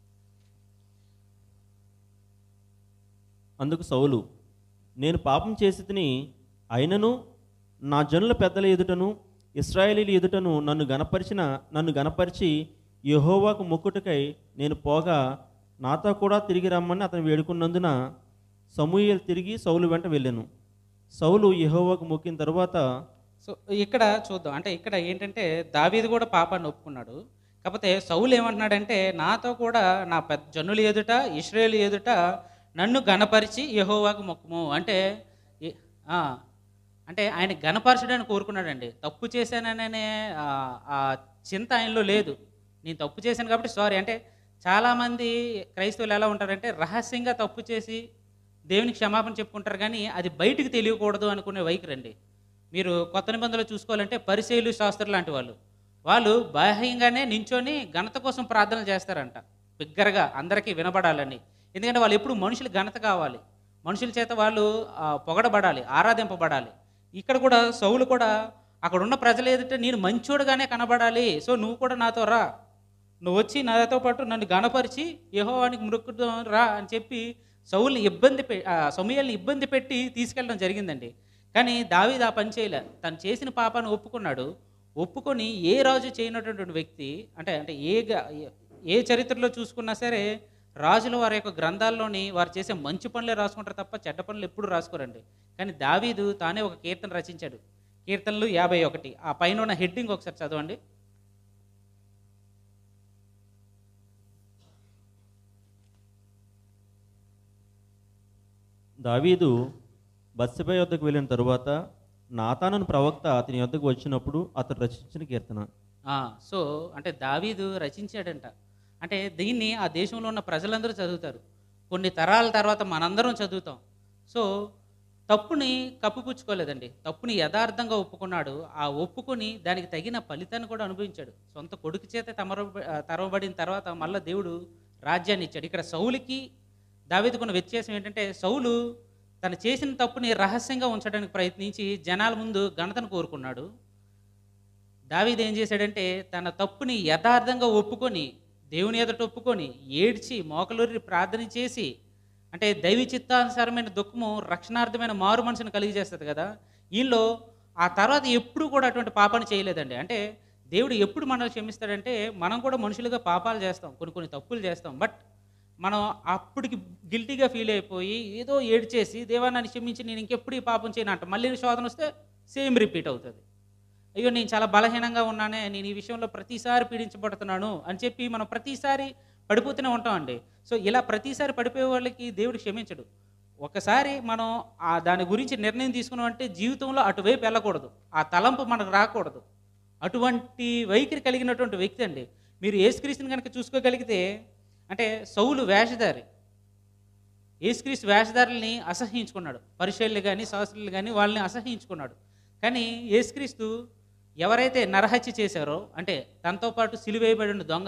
అందుకు సౌలు నేను పాపం చేసి తిని అయినను నా జనుల పెద్దల ఎదుటను ఇస్రాయేలీల ఎదుటను నన్ను గనపరిచిన నన్ను గనపరిచి యెహోవాకు మొక్కుటకై నేను పోగా నాతో కూడా తిరిగి రమ్మని అతను వేడుకున్నందున సమూయేలు తిరిగి సౌలు వెంట వెళ్ళాను సౌలు యెహోవాకు మొక్కిన తరువాత సో ఇక్కడ చూద్దాం అంటే ఇక్కడ ఏంటంటే దావీదు కూడా పాపాన్ని ఒప్పుకున్నాడు కాకపోతే సౌలు ఏమంటున్నాడంటే నాతో కూడా నా పెద్ద జనుల ఎదుట ఇస్రాయేల్ ఎదుట నన్ను గణపరిచి యెహోవాకు మొక్కుము అంటే ఏ- ఆ, అంటే ఆయన గణపరచడానికి కోరుకున్నాడండి తప్పు చేశాననే ఆ, ఆ చింత ఆయనలో లేదు నేను తప్పు చేశాను కాబట్టి సారీ అంటే చాలామంది క్రైస్తవులు ఎలా ఉంటారంటే రహస్యంగా తప్పు చేసి దేవునికి క్షమాపణ చెప్పుకుంటారు కానీ అది బయటికి తెలియకూడదు అనుకునే వైఖరండి మీరు కొత్త నిబంధనలు చూసుకోవాలంటే పరిశైలు శాస్త్రులు లాంటి వాళ్ళు వాళ్ళు బాహ్యంగానే నించొని ఘనత కోసం ప్రార్థనలు చేస్తారంట బిగ్గరగా అందరికీ వినబడాలని ఎందుకంటే వాళ్ళు ఎప్పుడు మనుషులు ఘనత కావాలి మనుషుల చేత వాళ్ళు ఆ, పొగడబడాలి ఆరాధింపబడాలి ఇక్కడ కూడా సౌలు కూడా అక్కడ ఉన్న ప్రజలు ఏదంటే నేను మంచోడుగానే కనబడాలి సో నువ్వు కూడా నాతో రా నువ్వు వచ్చి నాతో పాటు నన్ను గణపరిచి యెహోవానికి మృక్కుదాం రా అని చెప్పి సౌల్ని ఇబ్బంది పె ఆ, సమూయేల్ని ఇబ్బంది పెట్టి తీసుకెళ్ళడం జరిగిందండి కానీ దావీదు ఆ పని చేయలే తను చేసిన పాపాన్ని ఒప్పుకున్నాడు ఒప్పుకొని ఏ రాజు చేయనటువంటి వ్యక్తి అంటే అంటే ఏ గ- ఏ- ఏ చరిత్రలో చూసుకున్నా సరే రాజులు వారి యొక్క గ్రంథాల్లోని వారు చేసే మంచి పనులే రాసుకుంటారు తప్ప చెడ్డ పనులు ఎప్పుడు రాసుకోరండి కానీ దావీదు తానే ఒక కీర్తన రచించాడు కీర్తనలు యాభై ఒకటి ఆ పైన ఉన్న హెడ్డింగ్ ఒకసారి చదవండి దావీదు బత్సెబ యొద్దకు వెళ్ళిన తరువాత నాతానను ప్రవక్త అతని యొద్దకు వచ్చినప్పుడు అతడు రచించిన కీర్తన ఆ, సో అంటే దావీదు రచించాడంట అంటే దీన్ని ఆ దేశంలో ఉన్న ప్రజలందరూ చదువుతారు కొన్ని తరాల తర్వాత మనందరం చదువుతాం సో తప్పుని కప్పిపుచ్చుకోలేదండి తప్పుని యథార్థంగా ఒప్పుకున్నాడు ఆ ఒప్పుకొని దానికి తగిన ఫలితాన్ని కూడా అనుభవించాడు సొంత కొడుకు చేత తమర తరవబడిన తర్వాత మళ్ళీ దేవుడు రాజ్యాన్ని ఇచ్చాడు ఇక్కడ సౌలుకి దావీదుకున్న వ్యత్యాసం ఏంటంటే సౌలు తను చేసిన తప్పుని రహస్యంగా ఉంచడానికి ప్రయత్నించి జనాల ముందు ఘనతను కోరుకున్నాడు దావీదు ఏం చేశాడంటే తన తప్పుని యథార్థంగా ఒప్పుకొని దేవుని ఎదుట ఒప్పుకొని ఏడ్చి మోకలూరి ప్రార్థన చేసి అంటే దైవ చిత్తానుసారమైన దుఃఖము రక్షణార్థమైన మారు మనసును కలిగజేస్తుంది కదా వీళ్ళు ఆ తర్వాత ఎప్పుడు కూడా అటువంటి పాపాన్ని చేయలేదండి అంటే దేవుడు ఎప్పుడు మనల్ని క్షమిస్తాడంటే మనం కూడా మనుషులుగా పాపాలు చేస్తాం కొన్ని కొన్ని తప్పులు చేస్తాం బట్ మనం అప్పటికి గిల్టీగా ఫీల్ అయిపోయి ఏదో ఏడ్చేసి దేవా నన్ను క్షమించి నేను ఇంకెప్పుడు ఈ పాపం చేయను అంట మళ్ళీ శోధన వస్తే సేమ్ రిపీట్ అవుతుంది అయ్యో నేను చాలా బలహీనంగా ఉన్నానే నేను ఈ విషయంలో ప్రతిసారి పీడించబడుతున్నాను అని చెప్పి మనం ప్రతిసారి పడిపోతూనే ఉంటామండి సో ఇలా ప్రతిసారి పడిపోయే వాళ్ళకి దేవుడు క్షమించడు ఒకసారి మనం ఆ దాని గురించి నిర్ణయం తీసుకున్నామంటే జీవితంలో అటువైపు వెళ్ళకూడదు ఆ తలంపు మనకు రాకూడదు అటువంటి వైఖరి కలిగినటువంటి వ్యక్తి అండి మీరు ఏసుక్రీస్తుని కనుక చూసుకోగలిగితే అంటే సౌలు వేషధారి యేసుక్రీస్తు వేషధారుల్ని అసహ్యించుకున్నాడు పరిశైలు కానీ శాస్త్రులు కానీ వాళ్ళని అసహ్యించుకున్నాడు కానీ యేసుక్రీస్తు ఎవరైతే నరహత్య చేశారో అంటే తనతో పాటు సిలువేయబడిన దొంగ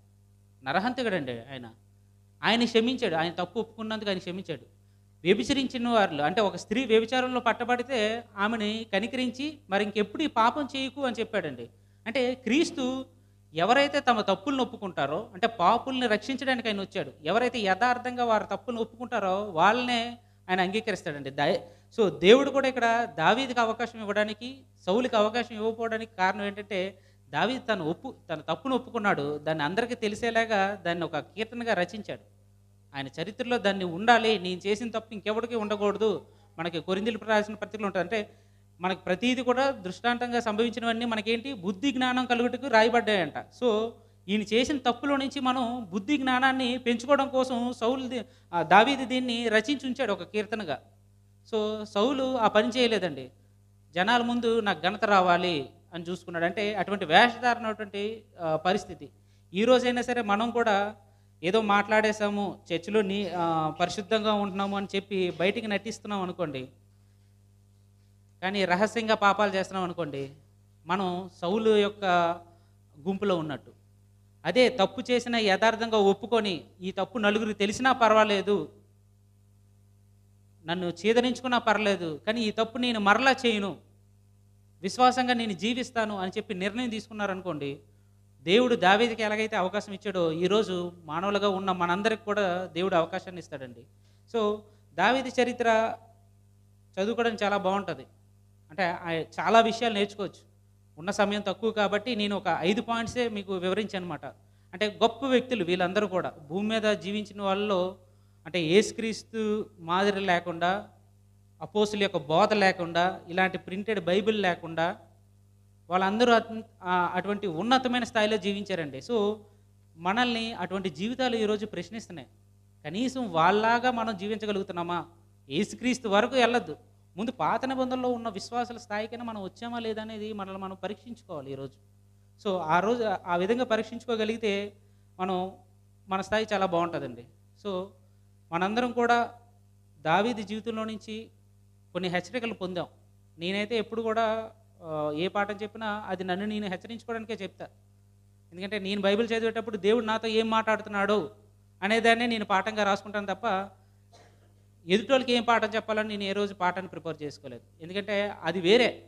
నరహంతకుడండి ఆయన ఆయన క్షమించాడు ఆయన తప్పు ఒప్పుకున్నందుకు ఆయన క్షమించాడు వ్యభిచరించిన వారు అంటే ఒక స్త్రీ వ్యభిచారంలో పట్టబడితే ఆమెని కనికరించి మరి ఇంకెప్పుడు ఈ పాపం చేయకు అని చెప్పాడండి అంటే క్రీస్తు ఎవరైతే తమ తప్పులను ఒప్పుకుంటారో అంటే పాపుల్ని రక్షించడానికి ఆయన వచ్చాడు ఎవరైతే యథార్థంగా వారి తప్పులను ఒప్పుకుంటారో వాళ్ళనే ఆయన అంగీకరిస్తాడండి దయ సో దేవుడు కూడా ఇక్కడ దావీదికి అవకాశం ఇవ్వడానికి సౌలికి అవకాశం ఇవ్వకపోవడానికి కారణం ఏంటంటే దావీద్ తన ఒప్పు తన తప్పును ఒప్పుకున్నాడు దాన్ని అందరికీ తెలిసేలాగా దాన్ని ఒక కీర్తనగా రచించాడు ఆయన చరిత్రలో దాన్ని ఉండాలి నేను చేసిన తప్పు ఇంకెవరికి ఉండకూడదు మనకి కొరిందులు రాసిన పత్రికలు ఉంటుంది అంటే మనకి ప్రతీది కూడా దృష్టాంతంగా సంభవించినవన్నీ మనకేంటి బుద్ధి జ్ఞానం కలుగుటకు రాయబడ్డాయంట సో ఈయన చేసిన తప్పులో నుంచి మనం బుద్ధి జ్ఞానాన్ని పెంచుకోవడం కోసం సౌలు ది- ఆ దావీది దీన్ని రచించి ఉంచాడు ఒక కీర్తనగా సో సౌలు ఆ పని చేయలేదండి జనాల ముందు నాకు ఘనత రావాలి అని చూసుకున్నాడు అంటే అటువంటి వేషధారణటువంటి ఆ, పరిస్థితి ఈ రోజైనా సరే మనం కూడా ఏదో మాట్లాడేసాము చర్చిలో నీ ఆ, పరిశుద్ధంగా ఉంటున్నాము అని చెప్పి బయటికి నటిస్తున్నాం అనుకోండి కానీ రహస్యంగా పాపాలు చేస్తున్నాం అనుకోండి మనం సౌలు యొక్క గుంపులో ఉన్నట్టు అదే తప్పు చేసిన యథార్థంగా ఒప్పుకొని ఈ తప్పు నలుగురికి తెలిసినా పర్వాలేదు నన్ను చీదరించుకున్నా పర్లేదు కానీ ఈ తప్పు నేను మరలా చేయను విశ్వాసంగా నేను జీవిస్తాను అని చెప్పి నిర్ణయం తీసుకున్నారనుకోండి దేవుడు దావీదికి ఎలాగైతే అవకాశం ఇచ్చాడో ఈరోజు మానవులుగా ఉన్న మనందరికి కూడా దేవుడు అవకాశాన్ని ఇస్తాడండి సో దావీది చరిత్ర చదువుకోవడం చాలా బాగుంటుంది అంటే ఆ- చాలా విషయాలు నేర్చుకోవచ్చు ఉన్న సమయం తక్కువ కాబట్టి నేను ఒక ఐదు పాయింట్సే మీకు వివరించాను అనమాట అంటే గొప్ప వ్యక్తులు వీళ్ళందరూ కూడా భూమి మీద జీవించిన వాళ్ళలో అంటే ఏసుక్రీస్తు మాదిరి లేకుండా అపోసుల యొక్క బోధ లేకుండా ఇలాంటి ప్రింటెడ్ బైబిల్ లేకుండా వాళ్ళందరూ అత్- ఆ- అటువంటి ఉన్నతమైన స్థాయిలో జీవించారండి సో మనల్ని అటువంటి జీవితాలు ఈరోజు ప్రశ్నిస్తున్నాయి కనీసం వాళ్ళలాగా మనం జీవించగలుగుతున్నామా ఏసుక్రీస్తు వరకు వెళ్ళొద్దు ముందు పాత నిబంధనలో ఉన్న విశ్వాసాల స్థాయికైనా మనం వచ్చామా లేదా అనేది మనల్ని మనం పరీక్షించుకోవాలి ఈరోజు సో ఆ రోజు ఆ విధంగా పరీక్షించుకోగలిగితే మనం మన స్థాయి చాలా బాగుంటుందండి సో మనందరం కూడా దావీది జీవితంలో నుంచి కొన్ని హెచ్చరికలు పొందాం నేనైతే ఎప్పుడు కూడా ఆ, ఏ పాఠం చెప్పినా అది నన్ను నేను హెచ్చరించుకోవడానికే చెప్తా ఎందుకంటే నేను బైబిల్ చదివేటప్పుడు దేవుడు నాతో ఏం మాట్లాడుతున్నాడు అనేదాన్నే నేను పాఠంగా రాసుకుంటాను తప్ప ఎదుటోళ్ళకి ఏం పాఠం చెప్పాలని నేను ఏ రోజు పాఠాన్ని ప్రిపేర్ చేసుకోలేదు ఎందుకంటే అది వేరే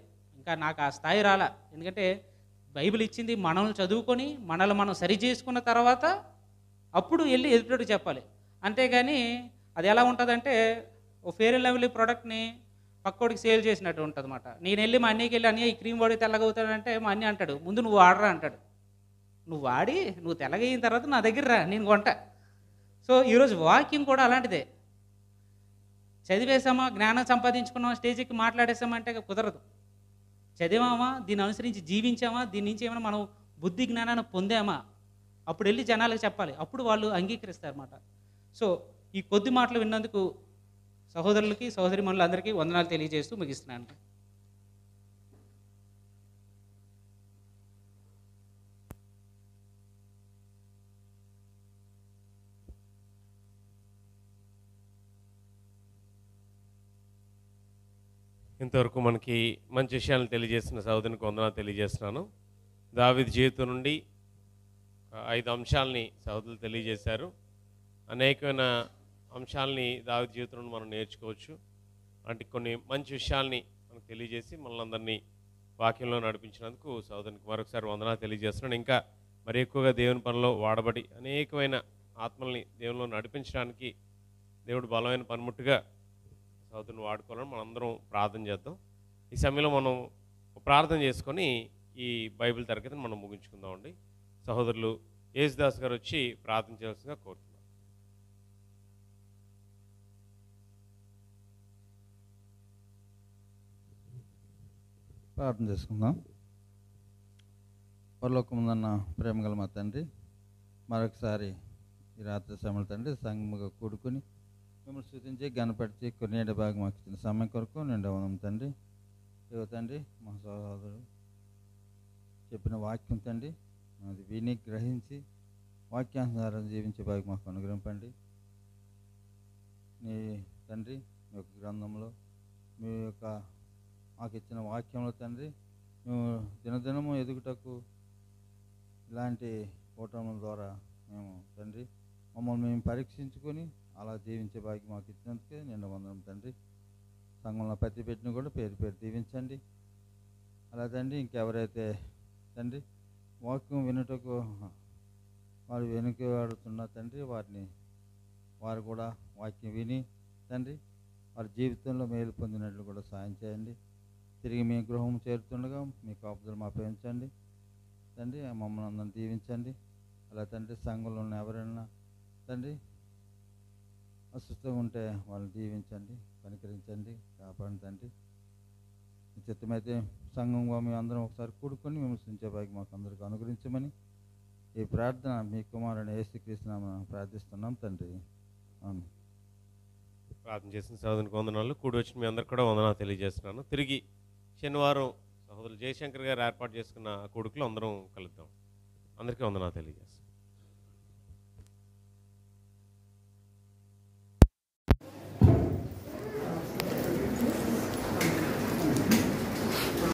ఇంకా నాకు ఆ స్థాయి రాలా ఎందుకంటే బైబిల్ ఇచ్చింది మనల్ని చదువుకొని మనల్ని మనం సరి చేసుకున్న తర్వాత అప్పుడు వెళ్ళి ఎదుటోడికి చెప్పాలి అంతేగాని అది ఎలా ఉంటుందంటే ఓ ఫేర్ అండ్ లవ్లీ ప్రోడక్ట్ని పక్కోడికి సేల్ చేసినట్టు ఉంటుంది అనమాట నేను వెళ్ళి మా అన్నయ్యకి వెళ్ళి అన్నయ్య ఈ క్రీమ్ వాడి తెల్లగవుతాడంటే మా అన్నయ్య అంటాడు ముందు నువ్వు వాడరా అంటాడు నువ్వు వాడి నువ్వు తెల్లగయిన తర్వాత నా దగ్గర రా నేను కొంటా సో ఈరోజు వాకింగ్ కూడా అలాంటిదే చదివేసామా జ్ఞానం సంపాదించుకున్నామా స్టేజ్కి మాట్లాడేసామంటే కుదరదు చదివామా దీన్ని అనుసరించి జీవించామా దీని నుంచి ఏమైనా మనం బుద్ధి జ్ఞానాన్ని పొందామా అప్పుడు వెళ్ళి జనాలకు చెప్పాలి అప్పుడు వాళ్ళు అంగీకరిస్తారన్నమాట సో ఈ కొద్ది మాటలు విన్నందుకు సహోదరులకి సహోదరి అందరికీ వందనాలు తెలియజేస్తూ ముగిస్తున్నాను ఇంతవరకు మనకి మంచి విషయాలను తెలియజేసిన సహోదరునికి వందనాలు తెలియజేస్తున్నాను దావిది జీవితం నుండి ఆ, ఐదు అంశాలని సహోదరులు తెలియజేశారు అనేకమైన అంశాలని దావిది జీవితం నుండి మనం నేర్చుకోవచ్చు అంటే కొన్ని మంచి విషయాల్ని మనకు తెలియజేసి మనల్ని అందరినీ వాక్యంలో నడిపించినందుకు సహోదరునికి మరొకసారి వందనాలు తెలియజేస్తున్నాను ఇంకా మరి ఎక్కువగా దేవుని పనిలో వాడబడి అనేకమైన ఆత్మల్ని దేవునిలో నడిపించడానికి దేవుడు బలమైన పనిముట్టుగా సహోదరుని వాడుకోవాలని మనందరం ప్రార్థన చేద్దాం ఈ సమయంలో మనం ఒక ప్రార్థన చేసుకొని ఈ బైబిల్ తరగతిని మనం ముగించుకుందామండి సహోదరులు యేసుదాస్ గారు వచ్చి ప్రార్థన చేయాల్సిందిగా కోరుతున్నాం ప్రార్థన చేసుకుందాం పరలోకముందన్న ప్రేమ గల మా తండ్రి మరొకసారి ఈ రాత్రి సమయంలో తండ్రి సంగముగా కూడుకుని మిమ్మల్ని స్థుతించి గణపరిచి కొన్నేటి భాగం మాకు ఇచ్చిన సమయం కొరకు నిండా ఉన్నాం తండ్రి ఇదిగో తండ్రి మా సహోదరుడు చెప్పిన వాక్యం తండ్రి అది విని గ్రహించి వాక్యానుసారం జీవించే భాగం మాకు అనుగ్రహింపండి నీ తండ్రి మీ యొక్క గ్రంథంలో మీ యొక్క మాకు ఇచ్చిన వాక్యంలో తండ్రి మేము దినదినము ఎదుగుటకు ఇలాంటి కూటముల ద్వారా మేము తండ్రి మమ్మల్ని మేము పరీక్షించుకొని అలా జీవించే భాగ్యం మాకు ఇచ్చినందుకే నిండు వందనం తండ్రి సంఘంలో ప్రతి పెట్టిన కూడా పేరు పేరు దీవించండి అలా తండ్రి ఇంకెవరైతే తండ్రి వాక్యం వినుటకు వారు వెనుకబడుతున్న తండ్రి వారిని వారు కూడా వాక్యం విని తండ్రి వారి జీవితంలో మేలు పొందినట్లు కూడా సాయం చేయండి తిరిగి మీ గృహం చేరుతుండగా మీ కాపుదలు మా పెంచండి తండ్రి మమ్మల్ని అందరిని దీవించండి అలా తండ్రి సంఘంలో ఉన్న ఎవరైనా తండ్రి అస్వస్థంగా ఉంటే వాళ్ళని దీవించండి కనికరించండి కాపాడండి తండ్రి మీ చిత్తమైతే సంఘంగా మేము అందరం ఒకసారి కూడుకొని విమర్శించే బాకి మాకు అందరికి అనుగ్రహించమని ఈ ప్రార్థన మీ కుమారుని ఏసుక్రీస్తున్నామని ప్రార్థిస్తున్నాం తండ్రి ఆమె ప్రార్థన చేసిన సహోదరునికి వందనాలు కూడి వచ్చిన మీ అందరికి కూడా వందనాలు తెలియజేస్తున్నాను తిరిగి శనివారం సహోదరులు జయశంకర్ గారు ఏర్పాటు చేసుకున్న ఆ కొడుకులు అందరం కలుద్దాం అందరికీ వందనాలు తెలియజేస్తాం